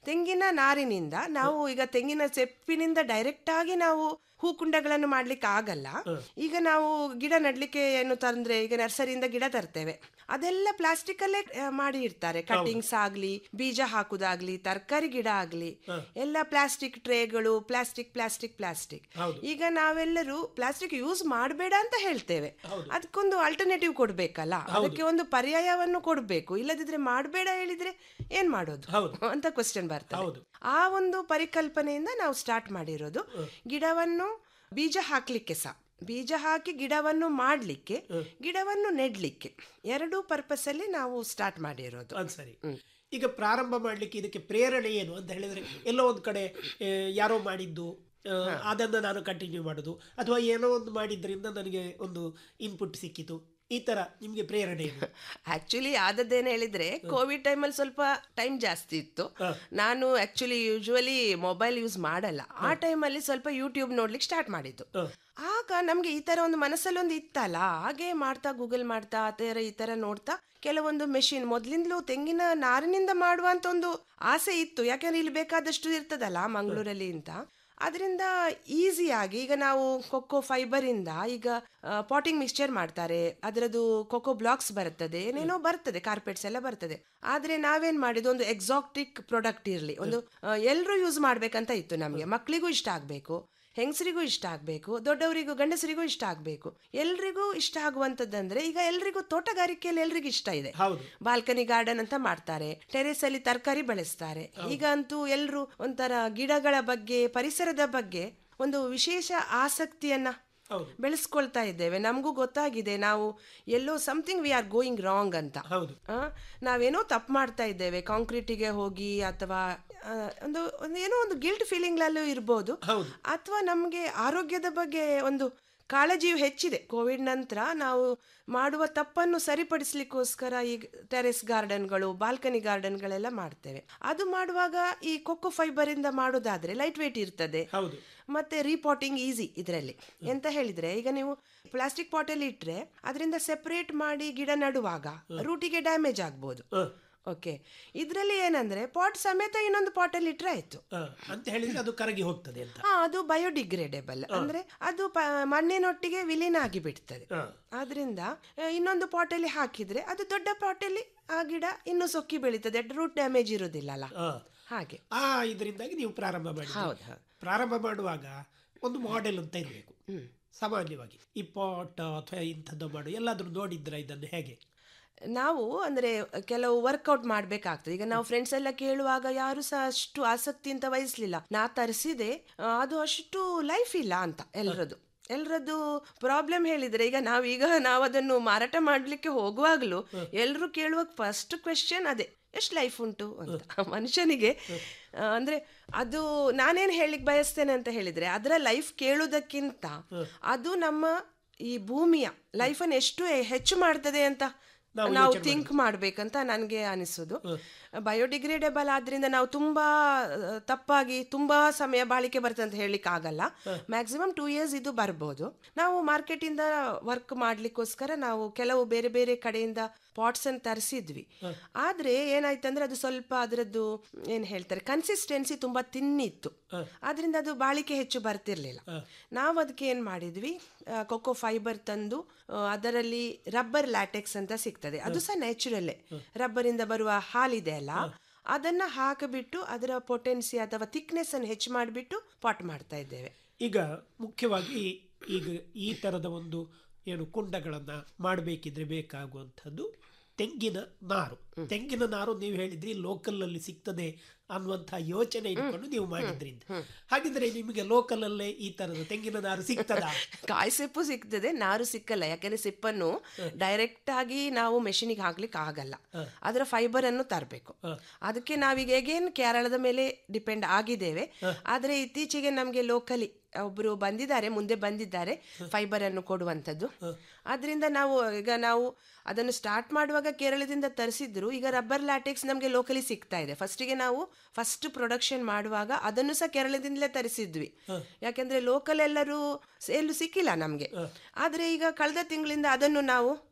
ತೆಂಗಿನ ನಾರಿನಿಂದ ನಾವು ಈಗ ತೆಂಗಿನ ಸೆಪ್ಪಿನಿಂದ ಡೈರೆಕ್ಟ್ ಆಗಿ ನಾವು ಹೂಕುಂಡಗಳನ್ನು ಮಾಡ್ಲಿಕ್ಕೆ ಆಗಲ್ಲ ಈಗ ನಾವು ಗಿಡ ನಡ್ಲಿಕ್ಕೆ ಏನು ತಂದ್ರೆ ಈಗ ನರ್ಸರಿಯಿಂದ ಗಿಡ ತರ್ತೇವೆ ಅದೆಲ್ಲ ಪ್ಲಾಸ್ಟಿಕ್ ಅಲ್ಲೇ ಆ, ಮಾಡಿ ಇರ್ತಾರೆ ಕಟ್ಟಿಂಗ್ಸ್ ಆಗ್ಲಿ ಬೀಜ ಹಾಕುದಾಗ್ಲಿ ತರಕಾರಿ ಗಿಡ ಆಗ್ಲಿ ಎಲ್ಲ ಪ್ಲಾಸ್ಟಿಕ್ ಟ್ರೇಗಳು ಪ್ಲಾಸ್ಟಿಕ್ ಪ್ಲಾಸ್ಟಿಕ್ ಪ್ಲಾಸ್ಟಿಕ್ ಈಗ ನಾವೆಲ್ಲರೂ ಪ್ಲಾಸ್ಟಿಕ್ ಯೂಸ್ ಮಾಡಬೇಡ ಅಂತ ಹೇಳ್ತೇವೆ ಅದಕ್ಕೊಂದು ಆಲ್ಟರ್ನೇಟಿವ್ ಕೊಡ್ಬೇಕಲ್ಲ ಅದಕ್ಕೆ ಒಂದು ಪರ್ಯಾಯವನ್ನು ಕೊಡ್ಬೇಕು ಇಲ್ಲದಿದ್ರೆ ಮಾಡಬೇಡ ಹೇಳಿದ್ರೆ ಏನ್ ಮಾಡೋದು ಅಂತ ಕ್ವಶನ್ ಬರ್ತದೆ ಆ ಒಂದು ಪರಿಕಲ್ಪನೆಯಿಂದ ನಾವು ಸ್ಟಾರ್ಟ್ ಮಾಡಿರೋದು ಗಿಡವನ್ನು ಬೀಜ ಹಾಕ್ಲಿಕ್ಕೆ ಸಹ ಬೀಜ ಹಾಕಿ ಗಿಡವನ್ನು ಮಾಡ್ಲಿಕ್ಕೆ ಗಿಡವನ್ನು ನೆಡ್ಲಿಕ್ಕೆ ಎರಡೂ ಪರ್ಪಸ್ ಅಲ್ಲಿ ನಾವು ಸ್ಟಾರ್ಟ್ ಮಾಡಿರೋದು ಅದು ಸರಿ ಈಗ ಪ್ರಾರಂಭ ಮಾಡ್ಲಿಕ್ಕೆ ಇದಕ್ಕೆ ಪ್ರೇರಣೆ ಏನು ಅಂತ ಹೇಳಿದ್ರೆ ಎಲ್ಲೋ ಒಂದ್ ಕಡೆ ಆ, ಯಾರೋ ಮಾಡಿದ್ದು ಆ, ಅದನ್ನ ನಾನು ಕಂಟಿನ್ಯೂ ಮಾಡೋದು ಅಥವಾ ಏನೋ ಒಂದು ಮಾಡಿದ್ರಿಂದ ನನಗೆ ಒಂದು ಇನ್ಪುಟ್ ಸಿಕ್ಕಿತು ಈ ತರ ನಿಮ್ಗೆ ಪ್ರೇರಣೆ ಏನು ಆಕ್ಚುಲಿ ಆದದ್ದೇನು ಹೇಳಿದ್ರೆ ಕೋವಿಡ್ ಟೈಮಲ್ಲಿ ಸ್ವಲ್ಪ ಟೈಮ್ ಜಾಸ್ತಿ ಇತ್ತು ನಾನು ಆಕ್ಚುಲಿ ಯೂಶುವಲಿ ಮೊಬೈಲ್ ಯೂಸ್ ಮಾಡಲ್ಲ ಆ ಟೈಮಲ್ಲಿ ಸ್ವಲ್ಪ ಯೂಟ್ಯೂಬ್ ನೋಡ್ಲಿಕ್ಕೆ ಸ್ಟಾರ್ಟ್ ಮಾಡಿದ್ದು ಆಗ ನಮ್ಗೆ ಈ ತರ ಒಂದು ಮನಸ್ಸಲ್ಲಿ ಒಂದು ಇತ್ತಲ್ಲ ಹಾಗೆ ಮಾಡ್ತಾ ಗೂಗಲ್ ಮಾಡ್ತಾ ಆ ತರ ಈ ತರ ನೋಡ್ತಾ ಕೆಲವೊಂದು ಮೆಷಿನ್ ಮೊದ್ಲಿಂದಲೂ ತೆಂಗಿನ ನಾರಿನಿಂದ ಮಾಡುವಂತ ಒಂದು ಆಸೆ ಇತ್ತು ಯಾಕಂದ್ರೆ ಇಲ್ಲಿ ಬೇಕಾದಷ್ಟು ಇರ್ತದಲ್ಲ ಮಂಗಳೂರಲ್ಲಿ ಅಂತ ಅದರಿಂದ ಈಸಿಯಾಗಿ ಈಗ ನಾವು ಕೊಕ್ಕೋ ಫೈಬರ್ ಇಂದ ಈಗ ಪಾಟಿಂಗ್ ಮಿಕ್ಸ್ಚರ್ ಮಾಡ್ತಾರೆ ಅದರದ್ದು ಕೊಕ್ಕೋ ಬ್ಲಾಕ್ಸ್ ಬರ್ತದೆ ಏನೇನೋ ಬರ್ತದೆ ಕಾರ್ಪೆಟ್ಸ್ ಎಲ್ಲ ಬರ್ತದೆ ಆದ್ರೆ ನಾವೇನ್ ಮಾಡಿದ್ದು ಒಂದು ಎಕ್ಸಾಕ್ಟಿಕ್ ಪ್ರಾಡಕ್ಟ್ ಇರ್ಲಿ ಒಂದು ಎಲ್ಲರೂ ಯೂಸ್ ಮಾಡ್ಬೇಕಂತ ಇತ್ತು ನಮ್ಗೆ ಮಕ್ಳಿಗೂ ಇಷ್ಟ ಆಗ್ಬೇಕು ಹೆಂಗಸರಿಗೂ ಇಷ್ಟ ಆಗ್ಬೇಕು ದೊಡ್ಡವರಿಗೂ ಗಂಡಸರಿಗೂ ಇಷ್ಟ ಆಗ್ಬೇಕು ಎಲ್ರಿಗೂ ಇಷ್ಟ ಆಗುವಂತದ್ದಂದ್ರೆ ಈಗ ಎಲ್ರಿಗೂ ತೋಟಗಾರಿಕೆಯಲ್ಲಿ ಎಲ್ರಿಗೂ ಇಷ್ಟ ಇದೆ ಬಾಲ್ಕನಿ ಗಾರ್ಡನ್ ಅಂತ ಮಾಡ್ತಾರೆ ಟೆರೆಸ್ ಅಲ್ಲಿ ತರಕಾರಿ ಬೆಳೆಸ್ತಾರೆ ಈಗ ಅಂತೂ ಎಲ್ರು ಒಂಥರ ಗಿಡಗಳ ಬಗ್ಗೆ ಪರಿಸರದ ಬಗ್ಗೆ ಒಂದು ವಿಶೇಷ ಆಸಕ್ತಿಯನ್ನ ಬೆಳೆಸ್ಕೊಳ್ತಾ ಇದ್ದೇವೆ ನಮಗೂ ಗೊತ್ತಾಗಿದೆ ನಾವು ಎಲ್ಲೋ something we are going wrong ಅಂತ ಆ, ನಾವೇನೋ ತಪ್ಪು ಮಾಡ್ತಾ ಇದ್ದೇವೆ ಕಾಂಕ್ರೀಟಿಗೆ ಹೋಗಿ ಅಥವಾ ಆ, ಒಂದು ಒಂದು ಏನೋ ಒಂದು ಗಿಲ್ಟ್ ಫೀಲಿಂಗ್ಲಲ್ಲೂ ಇರ್ಬೋದು ಅಥವಾ ನಮಗೆ ಆರೋಗ್ಯದ ಬಗ್ಗೆ ಒಂದು ಕಾಳಜಿಯು ಹೆಚ್ಚಿದೆ ಕೋವಿಡ್ ನಂತರ ನಾವು ಮಾಡುವ ತಪ್ಪನ್ನು ಸರಿಪಡಿಸ್ಲಿಕ್ಕೋಸ್ಕರ ಈ ಟೆರೆಸ್ ಗಾರ್ಡನ್ಗಳು ಬಾಲ್ಕನಿ ಗಾರ್ಡನ್ಗಳೆಲ್ಲ ಮಾಡ್ತೇವೆ ಅದು ಮಾಡುವಾಗ ಈ ಕೊಕ್ಕೋ ಫೈಬರ್ ಇಂದ ಮಾಡೋದಾದ್ರೆ ಲೈಟ್ ವೇಟ್ ಇರ್ತದೆ ಮತ್ತೆ ರೀಪಾಟಿಂಗ್ ಈಸಿ ಇದರಲ್ಲಿ ಎಂತ ಹೇಳಿದ್ರೆ ಈಗ ನೀವು ಪ್ಲಾಸ್ಟಿಕ್ ಪಾಟಲ್ಲಿ ಇಟ್ರೆ ಅದರಿಂದ ಸೆಪರೇಟ್ ಮಾಡಿ ಗಿಡ ನಡುವಾಗ ರೂಟಿಗೆ ಡ್ಯಾಮೇಜ್ ಆಗ್ಬೋದು ಓಕೆ ಇದರಲ್ಲಿ ಏನಂದ್ರೆ ಪಾಟ್ ಸಮೇತ ಇನ್ನೊಂದು ಪಾಟಲ್ಲಿ ಇಟ್ರೆ ಆಯ್ತು ಅಂತ ಹೇಳಿದ್ರೆ ಅದು ಕರಗಿ ಹೋಗ್ತದೆ ಅಂತ ಹಾ ಅದು ಬಯೋಡಿಗ್ರೇಡೇಬಲ್ ಅಂದ್ರೆ ಅದು ಪ- ಮಣ್ಣಿನೊಟ್ಟಿಗೆ ವಿಲೀನ ಆಗಿ ಬಿಡ್ತದೆ ಆದ್ರಿಂದ ಆ, ಇನ್ನೊಂದು ಪಾಟಲ್ಲಿ ಹಾಕಿದ್ರೆ ಅದು ದೊಡ್ಡ ಪಾಟಲ್ಲಿ ಆ ಗಿಡ ಇನ್ನು ಸೊಕ್ಕಿ ಬೆಳೀತದೆ ರೂಟ್ ಡ್ಯಾಮೇಜ್ ಇರುವುದಿಲ್ಲ ಹಾಗೆ ಆ ಇದರಿಂದಾಗಿ ನೀವು ಪ್ರಾರಂಭ ಮಾಡಿ ಹೌದು, ಹೌದು. ಪ್ರಾರಂಭ ಮಾಡುವಾಗ ಒಂದು ಮಾಡೆಲ್ ಅಂತ ಇರಬೇಕು ಸಾಮಾನ್ಯವಾಗಿ ಈ ಪಾಟ್ ಅಥವಾ ಇಂಥದ್ದು ಮಾಡು ಎಲ್ಲಾದ್ರೂ ನೋಡಿದ್ರ ಇದನ್ನು ಹೇಗೆ ನಾವು ಅಂದ್ರೆ ಕೆಲವು ವರ್ಕೌಟ್ ಮಾಡ್ಬೇಕಾಗ್ತದೆ ಈಗ ನಾವು ಫ್ರೆಂಡ್ಸ್ ಎಲ್ಲ ಕೇಳುವಾಗ ಯಾರು ಸಹ ಅಷ್ಟು ಆಸಕ್ತಿ ಅಂತ ವಹಿಸ್ಲಿಲ್ಲ ನಾ ತರಿಸಿದೆ ಆ, ಅದು ಅಷ್ಟು ಲೈಫ್ ಇಲ್ಲ ಅಂತ ಎಲ್ರದ್ದು ಎಲ್ರದ್ದು ಪ್ರಾಬ್ಲಮ್ ಹೇಳಿದ್ರೆ ಈಗ ನಾವೀಗ ನಾವು ಅದನ್ನು ಮಾರಾಟ ಮಾಡ್ಲಿಕ್ಕೆ ಹೋಗುವಾಗ್ಲೂ ಎಲ್ರು ಕೇಳುವ ಫಸ್ಟ್ ಕ್ವೆಶನ್ ಅದೇ ಎಷ್ಟು ಲೈಫ್ ಉಂಟು ಅಂತ ಮನುಷ್ಯನಿಗೆ ಆ, ಅಂದ್ರೆ ಅದು ನಾನೇನ್ ಹೇಳಿಕ್ ಬಯಸ್ತೇನೆ ಅಂತ ಹೇಳಿದ್ರೆ ಅದರ ಲೈಫ್ ಕೇಳುವುದಕ್ಕಿಂತ ಅದು ನಮ್ಮ ಈ ಭೂಮಿಯ ಲೈಫನ್ನು ಎಷ್ಟು ಹೆಚ್ಚು ಮಾಡ್ತದೆ ಅಂತ ನಾವು ಥಿಂಕ್ ಮಾಡ್ಬೇಕಂತ ನನಗೆ ಅನಿಸೋದು ಬಯೋಡಿಗ್ರೇಡೇಬಲ್ ಆದ್ರಿಂದ ನಾವು ತುಂಬಾ ಆ, ತಪ್ಪಾಗಿ ತುಂಬಾ ಸಮಯ ಬಾಳಿಕೆ ಬರ್ತದೆ ಅಂತ ಹೇಳಲಿಕ್ಕೆ ಆಗಲ್ಲ ಮ್ಯಾಕ್ಸಿಮಮ್ ಟೂ ಇಯರ್ಸ್ ಇದು ಬರ್ಬೋದು ನಾವು ಮಾರ್ಕೆಟ್ ಇಂದ ವರ್ಕ್ ಮಾಡ್ಲಿಕ್ಕೋಸ್ಕರ ನಾವು ಕೆಲವು ಬೇರೆ ಬೇರೆ ಕಡೆಯಿಂದ ಪಾಟ್ಸ್ ಅನ್ನು ತರಿಸಿದ್ವಿ ಆದ್ರೆ ಏನಾಯ್ತಂದ್ರೆ ಅದು ಸ್ವಲ್ಪ ಅದರದ್ದು ಏನ್ ಹೇಳ್ತಾರೆ ಕನ್ಸಿಸ್ಟೆನ್ಸಿ ತುಂಬಾ ತಿನ್ನಿತ್ತು ಆದ್ರಿಂದ ಅದು ಬಾಳಿಕೆ ಹೆಚ್ಚು ಬರ್ತಿರ್ಲಿಲ್ಲ ನಾವು ಅದಕ್ಕೆ ಏನ್ ಮಾಡಿದ್ವಿ ಕೊಕ್ಕೋ ಫೈಬರ್ ತಂದು ಆ, ಅದರಲ್ಲಿ ರಬ್ಬರ್ ಲ್ಯಾಟೆಕ್ಸ್ ಅಂತ ಸಿಗ್ತದೆ ಅದು ಸಹ ನ್ಯಾಚುರಲ್ಲೇ ರಬ್ಬರ್ ಇಂದ ಬರುವ ಹಾಲಿದೆ ಅಲ್ಲ ಅದನ್ನ ಹಾಕಿಬಿಟ್ಟು ಅದರ ಪೊಟೆನ್ಸಿ ಅಥವಾ ಥಿಕ್ನೆಸ್ ಅನ್ನು ಹೆಚ್ಚು ಮಾಡಿಬಿಟ್ಟು ಪಾಟ್ ಮಾಡ್ತಾ ಇದ್ದೇವೆ ಈಗ ಮುಖ್ಯವಾಗಿ ಈಗ ಈ ತರದ ಒಂದು ಏನು ಕುಂಡಗಳನ್ನ ಮಾಡಬೇಕಿದ್ರೆ ಬೇಕಾಗುವಂಥದ್ದು ತೆಂಗಿನ ನಾರು ತೆಂಗಿನ ನಾರು ನೀವು ಹೇಳಿದ್ರಿ ಲೋಕಲ್ ಅಲ್ಲಿ ಸಿಗ್ತದೆ ಅನ್ನುವಂತಹ ಯೋಚನೆ ಇಟ್ಕೊಂಡು ನೀವು ಮಾಡಿದ್ರಿಂದ ಹಾಗಿದ್ರೆ ನಿಮಗೆ ಲೋಕಲ್ ಅಲ್ಲೇ ಈ ತರದ ತೆಂಗಿನ ನಾರು ಸಿಗ್ತದಾ ಕಾಯಿ ಸೆಪ್ಪು ಸಿಗ್ತದೆ ನಾರು ಸಿಕ್ಕಲ್ಲ ಯಾಕಂದ್ರೆ ಸಿಪ್ಪನ್ನು ಡೈರೆಕ್ಟ್ ಆಗಿ ನಾವು ಮೆಷಿನಿಗೆ ಹಾಕ್ಲಿಕ್ಕೆ ಆಗಲ್ಲ ಅದರ ಫೈಬರ್ ಅನ್ನು ತರಬೇಕು ಅದಕ್ಕೆ ನಾವೀಗ ಹೇಗೇನು ಕೇರಳದ ಮೇಲೆ ಡಿಪೆಂಡ್ ಆಗಿದ್ದೇವೆ ಆದ್ರೆ ಇತ್ತೀಚೆಗೆ ನಮಗೆ ಲೋಕಲಿ ಒಬ್ರು ಬಂದಿದ್ದಾರೆ ಮುಂದೆ ಬಂದಿದ್ದಾರೆ ಫೈಬರ್ ಅನ್ನು ಕೊಡುವಂಥದ್ದು ಅದರಿಂದ ನಾವು ಈಗ ನಾವು ಅದನ್ನು ಸ್ಟಾರ್ಟ್ ಮಾಡುವಾಗ ಕೇರಳದಿಂದ ತರಿಸಿದ್ರು ಈಗ ರಬ್ಬರ್ ಲ್ಯಾಟೆಕ್ಸ್ ನಮಗೆ ಲೋಕಲಿ ಸಿಗ್ತಾ ಇದೆ ಫಸ್ಟಿಗೆ ನಾವು ಫಸ್ಟ್ ಪ್ರೊಡಕ್ಷನ್ ಮಾಡುವಾಗ ಅದನ್ನು ಸಹ ಕೇರಳದಿಂದಲೇ ತರಿಸಿದ್ವಿ ಯಾಕೆಂದ್ರೆ ಲೋಕಲ್ ಎಲ್ಲರೂ ಎಲ್ಲೂ ಸಿಕ್ಕಿಲ್ಲ ನಮಗೆ ಆದ್ರೆ ಈಗ ಕಳೆದ ತಿಂಗಳಿಂದ ಅದನ್ನು ನಾವು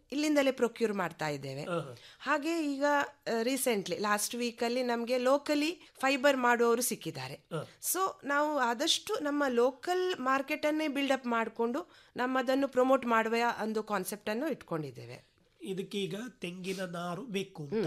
ಇಲ್ಲಿಂದಲೇ ಪ್ರೊಕ್ಯೂರ್ ಮಾಡ್ತಾ ಇದ್ದೇವೆ ಹಾಗೆ ಈಗ ರೀಸೆಂಟ್ಲಿ ಲಾಸ್ಟ್ ವೀಕಲ್ಲಿ ನಮಗೆ ಲೋಕಲಿ ಫೈಬರ್ ಮಾಡುವವರು ಸಿಕ್ಕಿದ್ದಾರೆ ಸೊ ನಾವು ಆದಷ್ಟು ನಮ್ಮ ಲೋಕಲ್ ಮಾರ್ಕೆಟನ್ನೇ ಬಿಲ್ಡಪ್ ಮಾಡಿಕೊಂಡು ನಮ್ಮದನ್ನು ಪ್ರಮೋಟ್ ಮಾಡುವ ಒಂದು ಕಾನ್ಸೆಪ್ಟನ್ನು ಇಟ್ಕೊಂಡಿದ್ದೇವೆ ಇದಕ್ಕೀಗ ತೆಂಗಿನ ನಾರು ಬೇಕು ಅಂತ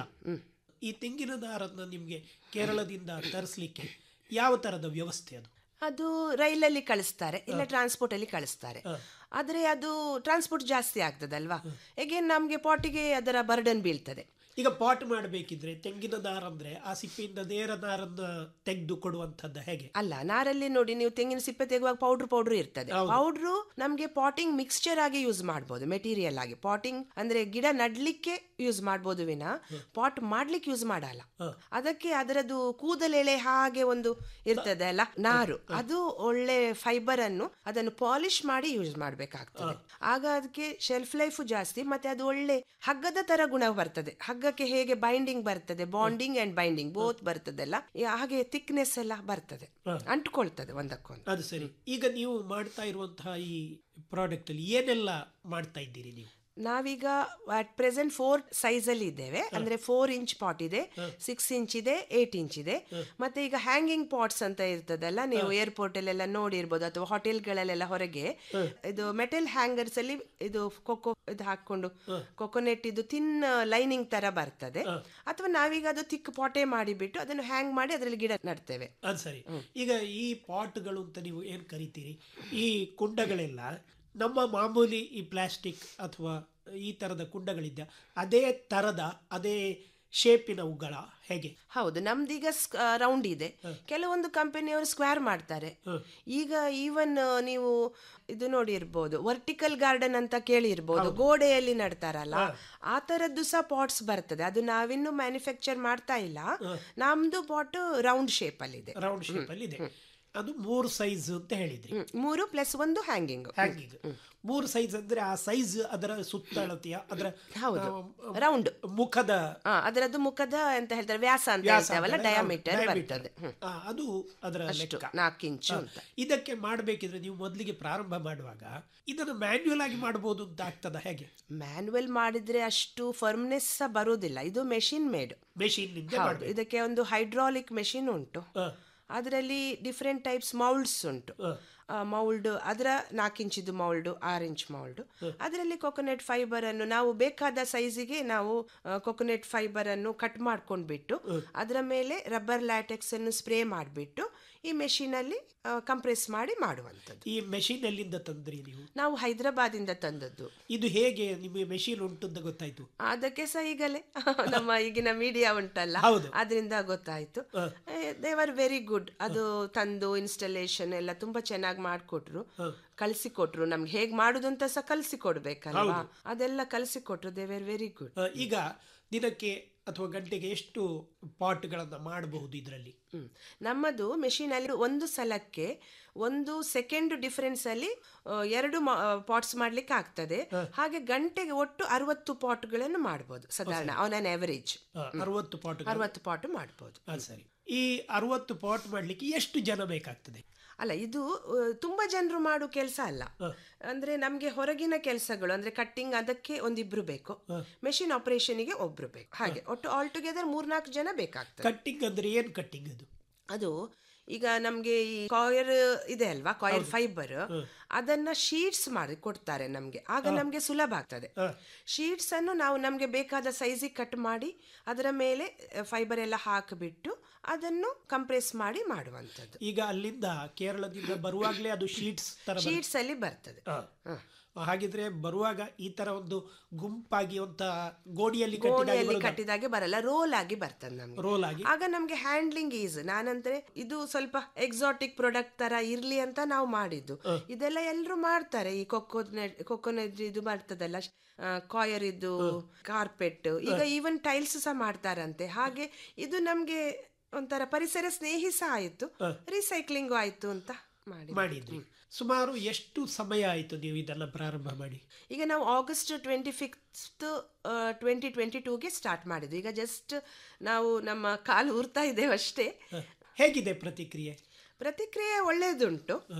ಈ ತೆಂಗಿನ ನಾರನ್ನ ನಿಮ್ಗೆ ಕೇರಳದಿಂದ ತರಿಸ್ಲಿಕ್ಕೆ ಯಾವ ತರದ ವ್ಯವಸ್ಥೆ ಅದು ಅದು ರೈಲಲ್ಲಿ ಕಳಿಸ್ತಾರೆ ಇಲ್ಲ ಟ್ರಾನ್ಸ್ಪೋರ್ಟ್ ಅಲ್ಲಿ ಕಳಿಸ್ತಾರೆ ಆದ್ರೆ ಅದು ಟ್ರಾನ್ಸ್ಪೋರ್ಟ್ ಜಾಸ್ತಿ ಆಗ್ತದಲ್ವಾ ಹೇಗೆ ನಮ್ಗೆ ಪಾಟಿಗೆ ಅದರ ಬರ್ಡನ್ ಬೀಳ್ತದೆ ಈಗ ಪಾಟ್ ಮಾಡಬೇಕಿದ್ರೆ ತೆಂಗಿನ ನಾರಂದ್ರೆ ಆ ಸಿಪ್ಪೆಯಿಂದ ನೇರ ನಾರನ್ನ ತೆಗೆದು ಕೊಡುವಂತದ್ದು ಹೇಗೆ ಅಲ್ಲ ನಾರಲ್ಲಿ ನೋಡಿ ನೀವು ತೆಂಗಿನ ಸಿಪ್ಪೆ ತೆಗುವಾಗ ಪೌಡರ್ ಪೌಡರ್ ಇರ್ತದೆ ಪೌಡ್ರು ನಮ್ಗೆ ಪಾಟಿಂಗ್ ಮಿಕ್ಸ್ಚರ್ ಆಗಿ ಯೂಸ್ ಮಾಡ್ಬೋದು ಮೆಟೀರಿಯಲ್ ಆಗಿ ಪಾಟಿಂಗ್ ಅಂದ್ರೆ ಗಿಡ ನಡ್ಲಿಕ್ಕೆ ಯೂಸ್ ಮಾಡ್ಬೋದು ವಿನ ಪಾಟ್ ಮಾಡ್ಲಿಕ್ಕೆ ಯೂಸ್ ಮಾಡಲ್ಲ ಅದಕ್ಕೆ ಅದರದ್ದು ಕೂದಲೆಳೆ ಹಾಗೆ ಒಂದು ಇರ್ತದೆ ಅಲ್ಲ ನಾರು ಅದು ಒಳ್ಳೆ ಫೈಬರ್ ಅನ್ನು ಅದನ್ನು ಪಾಲಿಶ್ ಮಾಡಿ ಯೂಸ್ ಮಾಡ್ಬೇಕಾಗ್ತದೆ ಆಗ ಅದಕ್ಕೆ ಶೆಲ್ಫ್ ಲೈಫ್ ಜಾಸ್ತಿ ಮತ್ತೆ ಅದು ಒಳ್ಳೆ ಹಗ್ಗದ ತರ ಗುಣ ಬರ್ತದೆ ಹಗ್ಗಕ್ಕೆ ಹೇಗೆ ಬೈಂಡಿಂಗ್ ಬರ್ತದೆ ಬಾಂಡಿಂಗ್ ಅಂಡ್ ಬೈಂಡಿಂಗ್ ಬೋತ್ ಬರ್ತದಲ್ಲ ಈ ಹಾಗೆ ಥಿಕ್ನೆಸ್ ಎಲ್ಲ ಬರ್ತದೆ ಅಂಟ್ಕೊಳ್ತದೆ ಒಂದಕ್ಕೊಂದು ಅದು ಸರಿ ಈಗ ನೀವು ಮಾಡ್ತಾ ಇರುವಂತಹ ಈ ಪ್ರಾಡಕ್ಟ್ ಅಲ್ಲಿ ಏನೆಲ್ಲ ಮಾಡ್ತಾ ಇದ್ದೀರಿ ನೀವು ನಾವೀಗ ಅಟ್ ಪ್ರೆಸೆಂಟ್ ಫೋರ್ ಸೈಜ್ ಅಲ್ಲಿ ಇದ್ದೇವೆ ಅಂದ್ರೆ ಫೋರ್ ಇಂಚ್ ಪಾಟ್ ಇದೆ ಸಿಕ್ಸ್ ಇಂಚ್ ಇದೆ ಏಟ್ ಇಂಚ್ ಇದೆ ಮತ್ತೆ ಈಗ ಹ್ಯಾಂಗಿಂಗ್ ಪಾಟ್ಸ್ ಅಂತ ಇರ್ತದಲ್ಲ ನೀವು ಏರ್ಪೋರ್ಟ್ ಅಲ್ಲೆಲ್ಲ ನೋಡಿರ್ಬೋದು ಅಥವಾ ಹೋಟೆಲ್ಗಳಲ್ಲೆಲ್ಲ ಹೊರಗೆ ಇದು ಮೆಟಲ್ ಹ್ಯಾಂಗರ್ಸ್ ಅಲ್ಲಿ ಇದು ಕೊಕ್ಕೋ ಇದು ಹಾಕೊಂಡು ಕೊಕೊನೆಟ್ ಇದು ತಿನ್ ಲೈನಿಂಗ್ ತರ ಬರ್ತದೆ ಅಥವಾ ನಾವೀಗ ಅದು ತಿಕ್ ಪಾಟೆ ಮಾಡಿಬಿಟ್ಟು ಅದನ್ನು ಹ್ಯಾಂಗ್ ಮಾಡಿ ಅದರಲ್ಲಿ ಗಿಡ ನಡ್ತೇವೆ ಅದು ಸರಿ ಈಗ ಈ ಪಾಟ್ಗಳು ಅಂತ ನೀವು ಏನ್ ಕರಿತೀರಿ ಈ ಕುಂಡಗಳೆಲ್ಲ ನಮ್ಮ ಮಾಮೂಲಿ ಈ ಪ್ಲಾಸ್ಟಿಕ್ ಅಥವಾ ಈ ತರದ ಕುಂಡಗಳಿದ್ದ ಅದೇ ತರದ ಅದೇ ಶೇಪಿನ ಉಗಳ ಹೇಗೆ ಹೌದು ನಮ್ದೀಗ ರೌಂಡ್ ಇದೆ ಕೆಲವೊಂದು ಕಂಪನಿಯವರು ಸ್ಕ್ವೇರ್ ಮಾಡ್ತಾರೆ ಈಗ ಈವನ್ ನೀವು ಇದು ನೋಡಿರ್ಬೋದು ವರ್ಟಿಕಲ್ ಗಾರ್ಡನ್ ಅಂತ ಕೇಳಿರ್ಬೋದು ಗೋಡೆಯಲ್ಲಿ ನಡ್ತಾರಲ್ಲ ಆ ತರದ್ದು ಸಹ ಪಾಟ್ಸ್ ಬರ್ತದೆ ಅದು ನಾವಿನ್ನು ಮ್ಯಾನುಫ್ಯಾಕ್ಚರ್ ಮಾಡ್ತಾ ಇಲ್ಲ ನಮ್ದು ಪಾಟ್ ರೌಂಡ್ ಶೇಪ್ ಅಲ್ಲಿ ಇದೆ ರೌಂಡ್ ಶೇಪ್ ಅಲ್ಲಿ ಇದೆ ಅದು ಮೂರು ಸೈಜ್ ಅಂತ ಹೇಳಿದ್ರಿ ಹ್ಮ್. ಮೂರು ಪ್ಲಸ್ ಒಂದು ಹ್ಯಾಂಗಿಂಗ್ ಹ್ಯಾಂಗಿಂಗ್ ಮೂರು ಸೈಜ್ ಅಂದ್ರೆ ಆ ಸೈಜ್ ಅದರ ಸುತ್ತಳತೆಯ ಅದರ ಹೌದು ಆ, ರೌಂಡ್ ಮುಖದ ಅದರದ್ದು ಮುಖದ ಅಂತ ಹೇಳ್ತಾರೆ ವ್ಯಾಸ ಅಂತ ವ್ಯಾಸ ಹೇಳ್ತೇವಲ್ಲ ಅಂದ್ರೆ ಡಯಾಮೀಟರ್ diameter. ಬರ್ತದೆ ಹ್ಮ್. ಆ, ಅದು ಅದರ ಅಷ್ಟು ಲೆಕ್ಕ ನಾಲ್ಕು ಇಂಚು ಆ, ಅಂತ ಇದಕ್ಕೆ ಮಾಡಬೇಕಿದ್ರೆ ನೀವು ಮೊದಲಿಗೆ ಪ್ರಾರಂಭ ಮಾಡುವಾಗ ಇದನ್ನು ಮ್ಯಾನ್ಯುಯಲ್ ಆಗಿ ಮಾಡಬಹುದು ಅಂತ ಆಗ್ತದ ಹೇಗೆ ಮ್ಯಾನ್ಯುವಲ್ ಮಾಡಿದ್ರೆ ಅಷ್ಟು ಫರ್ಮ್ನೆಸ್ ಸಹ ಬರುವುದಿಲ್ಲ ಇದು ಮೆಷಿನ್ ಮೇಡ್ ಮೆಷಿನ್ ನಿಂದ ಹೌದು ಮಾಡ್ಬೇಕು. ಇದಕ್ಕೆ ಒಂದು ಹೈಡ್ರಾಲಿಕ್ ಮೆಷಿನ್ ಉಂಟು ಅದರಲ್ಲಿ ಡಿಫ್ರೆಂಟ್ ಟೈಪ್ಸ್ ಮೌಲ್ಡ್ಸ್ ಉಂಟು ಮೌಲ್ಡ್ ಅದರ ನಾಲ್ಕು ಇಂಚಿದು ಮೌಲ್ಡ್ ಆರು ಇಂಚ್ ಮೌಲ್ಡ್ ಅದರಲ್ಲಿ ಕೊಕೊನೆಟ್ ಫೈಬರ್ ಅನ್ನು ನಾವು ಬೇಕಾದ ಸೈಜಿಗೆ ನಾವು ಕೊಕೊನೆಟ್ ಫೈಬರ್ ಅನ್ನು ಕಟ್ ಮಾಡ್ಕೊಂಡ್ಬಿಟ್ಟು ಅದರ ಮೇಲೆ ರಬ್ಬರ್ ಲ್ಯಾಟೆಕ್ಸ್ ಅನ್ನು ಸ್ಪ್ರೇ ಮಾಡಿಬಿಟ್ಟು ಈ ಮೆಷಿನ್ ಅಲ್ಲಿ ಕಂಪ್ರೆಸ್ ಮಾಡಿ ಮಾಡುವಂಥದ್ದು ಈ ಮೆಷಿನ್ ಎಲ್ಲಿಂದ ತಂದ್ರಿ ನೀವು ನಾವು ಹೈದರಾಬಾದಿಂದ ತಂದದ್ದು ಇದು ಹೇಗೆ ನಿಮಗೆ ಮೆಷಿನ್ ಉಂಟು ಅಂತ ಗೊತ್ತಾಯ್ತು ಅದಕ್ಕೆ ಸಹ ಈಗಲೇ ನಮ್ಮ ಈಗಿನ ಮೀಡಿಯಾ ಉಂಟಲ್ಲ ಹೌದು. ಅದರಿಂದ ಗೊತ್ತಾಯ್ತು ದೇವರ್ ವೆರಿ ಗುಡ್ ಅದು ತಂದು ಇನ್ಸ್ಟಾಲೇಷನ್ ಎಲ್ಲ ತುಂಬಾ ಚೆನ್ನಾಗಿ ಮಾಡಿಕೊಟ್ರು ಕಳಿಸಿಕೊಟ್ರು ನಮ್ಗೆ ಹೇಗ್ ಮಾಡುದು ಅಂತ ಸಹ ಕಲಿಸಿಕೊಡ್ಬೇಕಲ್ವಾ ಅದೆಲ್ಲ ಕಲಿಸಿಕೊಟ್ರು ದೇ ವೆರ್ ವೆರಿ ಗುಡ್ ಆ, ಈಗ ದಿನಕ್ಕೆ ಅಥವಾ ಗಂಟೆಗೆ ಎಷ್ಟು ಪಾಟ್ಗಳನ್ನ ಮಾಡಬಹುದು ಇದರಲ್ಲಿ ಹ್ಮ್. ನಮ್ಮದು ಮೆಷಿನ್ ಅಲ್ಲಿ ಒಂದು ಸಲಕ್ಕೆ ಒಂದು ಸೆಕೆಂಡ್ ಡಿಫರೆನ್ಸ್ ಅಲ್ಲಿ ಆ, ಎರಡು ಪಾಟ್ಸ್ ಮಾಡ್ಲಿಕ್ಕೆ ಆಗ್ತದೆ ಹಾಗೆ ಗಂಟೆಗೆ ಒಟ್ಟು ಅರವತ್ತು ಪಾಟ್ಗಳನ್ನು ಮಾಡಬಹುದು ಸಾಧಾರಣ ಆನ್ ಅನ್ ಅವರೇಜ್ ಅರವತ್ತು ಪಾಟ್ ಅರವತ್ತು ಪಾಟ್ ಮಾಡಬಹುದು ಸರಿ ಈ ಅರವತ್ತು ಪಾಟ್ ಮಾಡ್ಲಿಕ್ಕೆ ಎಷ್ಟು ಜನ ಬೇಕಾಗ್ತದೆ ಅಲ್ಲ ಇದು ಆ, ತುಂಬಾ ಜನರು ಮಾಡೋ ಕೆಲಸ ಅಲ್ಲ ಅಂದ್ರೆ ನಮ್ಗೆ ಹೊರಗಿನ ಕೆಲಸಗಳು ಅಂದ್ರೆ ಕಟ್ಟಿಂಗ್ ಅದಕ್ಕೆ ಒಂದಿಬ್ರು ಬೇಕು ಮೆಷಿನ್ ಆಪರೇಷನ್ಗೆ ಒಬ್ರು ಬೇಕು ಹಾಗೆ ಒಟ್ಟು ಆಲ್ ಟುಗೆದರ್ ಮೂರ್ನಾಲ್ಕು ಜನ ಬೇಕಾಗ್ತದೆ ಕಟ್ಟಿಂಗ್ ಅಂದ್ರೆ ಏನ್ ಕಟ್ಟಿಂಗ್ ಅದು ಅದು ಈಗ ನಮ್ಗೆ ಈ ಕಾಯರ್ ಇದೆ ಅಲ್ವಾ ಕಾಯರ್ ಫೈಬರ್ ಅದನ್ನ ಶೀಟ್ಸ್ ಮಾಡಿ ಕೊಡ್ತಾರೆ ನಮ್ಗೆ ಆಗ ನಮ್ಗೆ ಸುಲಭ ಆಗ್ತದೆ ಶೀಟ್ಸ್ ಅನ್ನು ನಾವು ನಮ್ಗೆ ಬೇಕಾದ ಸೈಜಿಗೆ ಕಟ್ ಮಾಡಿ ಅದರ ಮೇಲೆ ಫೈಬರ್ ಎಲ್ಲ ಹಾಕಿಬಿಟ್ಟು ಅದನ್ನು ಕಂಪ್ರೆಸ್ ಮಾಡಿ ಮಾಡುವಂಥದ್ದು ಈಗ ಅಲ್ಲಿಂದ ಕೇರಳದಿಂದ ಬರುವಾಗಲೇ ಅದು ಶೀಟ್ಸ್ ತರ ಬರುತ್ತೆ. ಶೀಟ್ಸ್ ಅಲ್ಲಿ ಬರ್ತದೆ ಆ. ಹಾಗಿದ್ರೆ ಬರುವಾಗ ಈ ತರ ಒಂದು ಗುಂಪಾಗಿ ಅಂತ ಗೋಡಿಯಲ್ಲಿ ಗೋಣಿಯಲ್ಲಿ ಕಟ್ಟಿದಾಗೆ ಬರಲ್ಲ ರೋಲ್ ಆಗಿ ಬರ್ತದೆ ನಮ್ಗೆ ರೋಲ್ ಆಗಿ ಆಗ ನಮ್ಗೆ ಹ್ಯಾಂಡ್ಲಿಂಗ್ ಈಸ್ ನಾನಂದ್ರೆ ಇದು ಸ್ವಲ್ಪ ಎಕ್ಸಾಟಿಕ್ ಪ್ರಾಡಕ್ಟ್ ತರ ಇರ್ಲಿ ಅಂತ ನಾವು ಮಾಡಿದ್ದು ಇದೆಲ್ಲ ಎಲ್ಲರೂ ಮಾಡ್ತಾರೆ ಈ ಕೊಕ್ಕೋನೆಟ್ ಕೊಕ್ಕೋನೆಟ್ ಇದು ಬರ್ತದಲ್ಲ ಕಾಯರ್ ಇದು ಕಾರ್ಪೆಟ್ ಈಗ ಈವನ್ ಟೈಲ್ಸ್ ಸಹ ಮಾಡ್ತಾರಂತೆ ಹಾಗೆ ಇದು ನಮ್ಗೆ ಒಂಥರ ಪರಿಸರ ಸ್ನೇಹಿ ಸಹ ಆಯ್ತು ರೀಸೈಕ್ಲಿಂಗ್ ಆಯ್ತು ಅಂತ ಮಾಡಿ ಮಾಡಿದ್ರಿ ಸುಮಾರು ಎಷ್ಟು ಸಮಯ ಆಯ್ತು ನೀವು ಇದನ್ನ ಪ್ರಾರಂಭ ಮಾಡಿ ಈಗ ನಾವು August twenty fifth twenty twenty ಟೂಗೆ ಸ್ಟಾರ್ಟ್ ಮಾಡಿದ್ವಿ ಈಗ ಜಸ್ಟ್ ನಾವು ನಮ್ಮ ಕಾಲು ಊರ್ತಾ ಇದ್ದೇವೆ ಅಷ್ಟೇ ಹೇಗಿದೆ ಪ್ರತಿಕ್ರಿಯೆ ಪ್ರತಿಕ್ರಿಯೆ ಒಳ್ಳೆಯದುಂಟು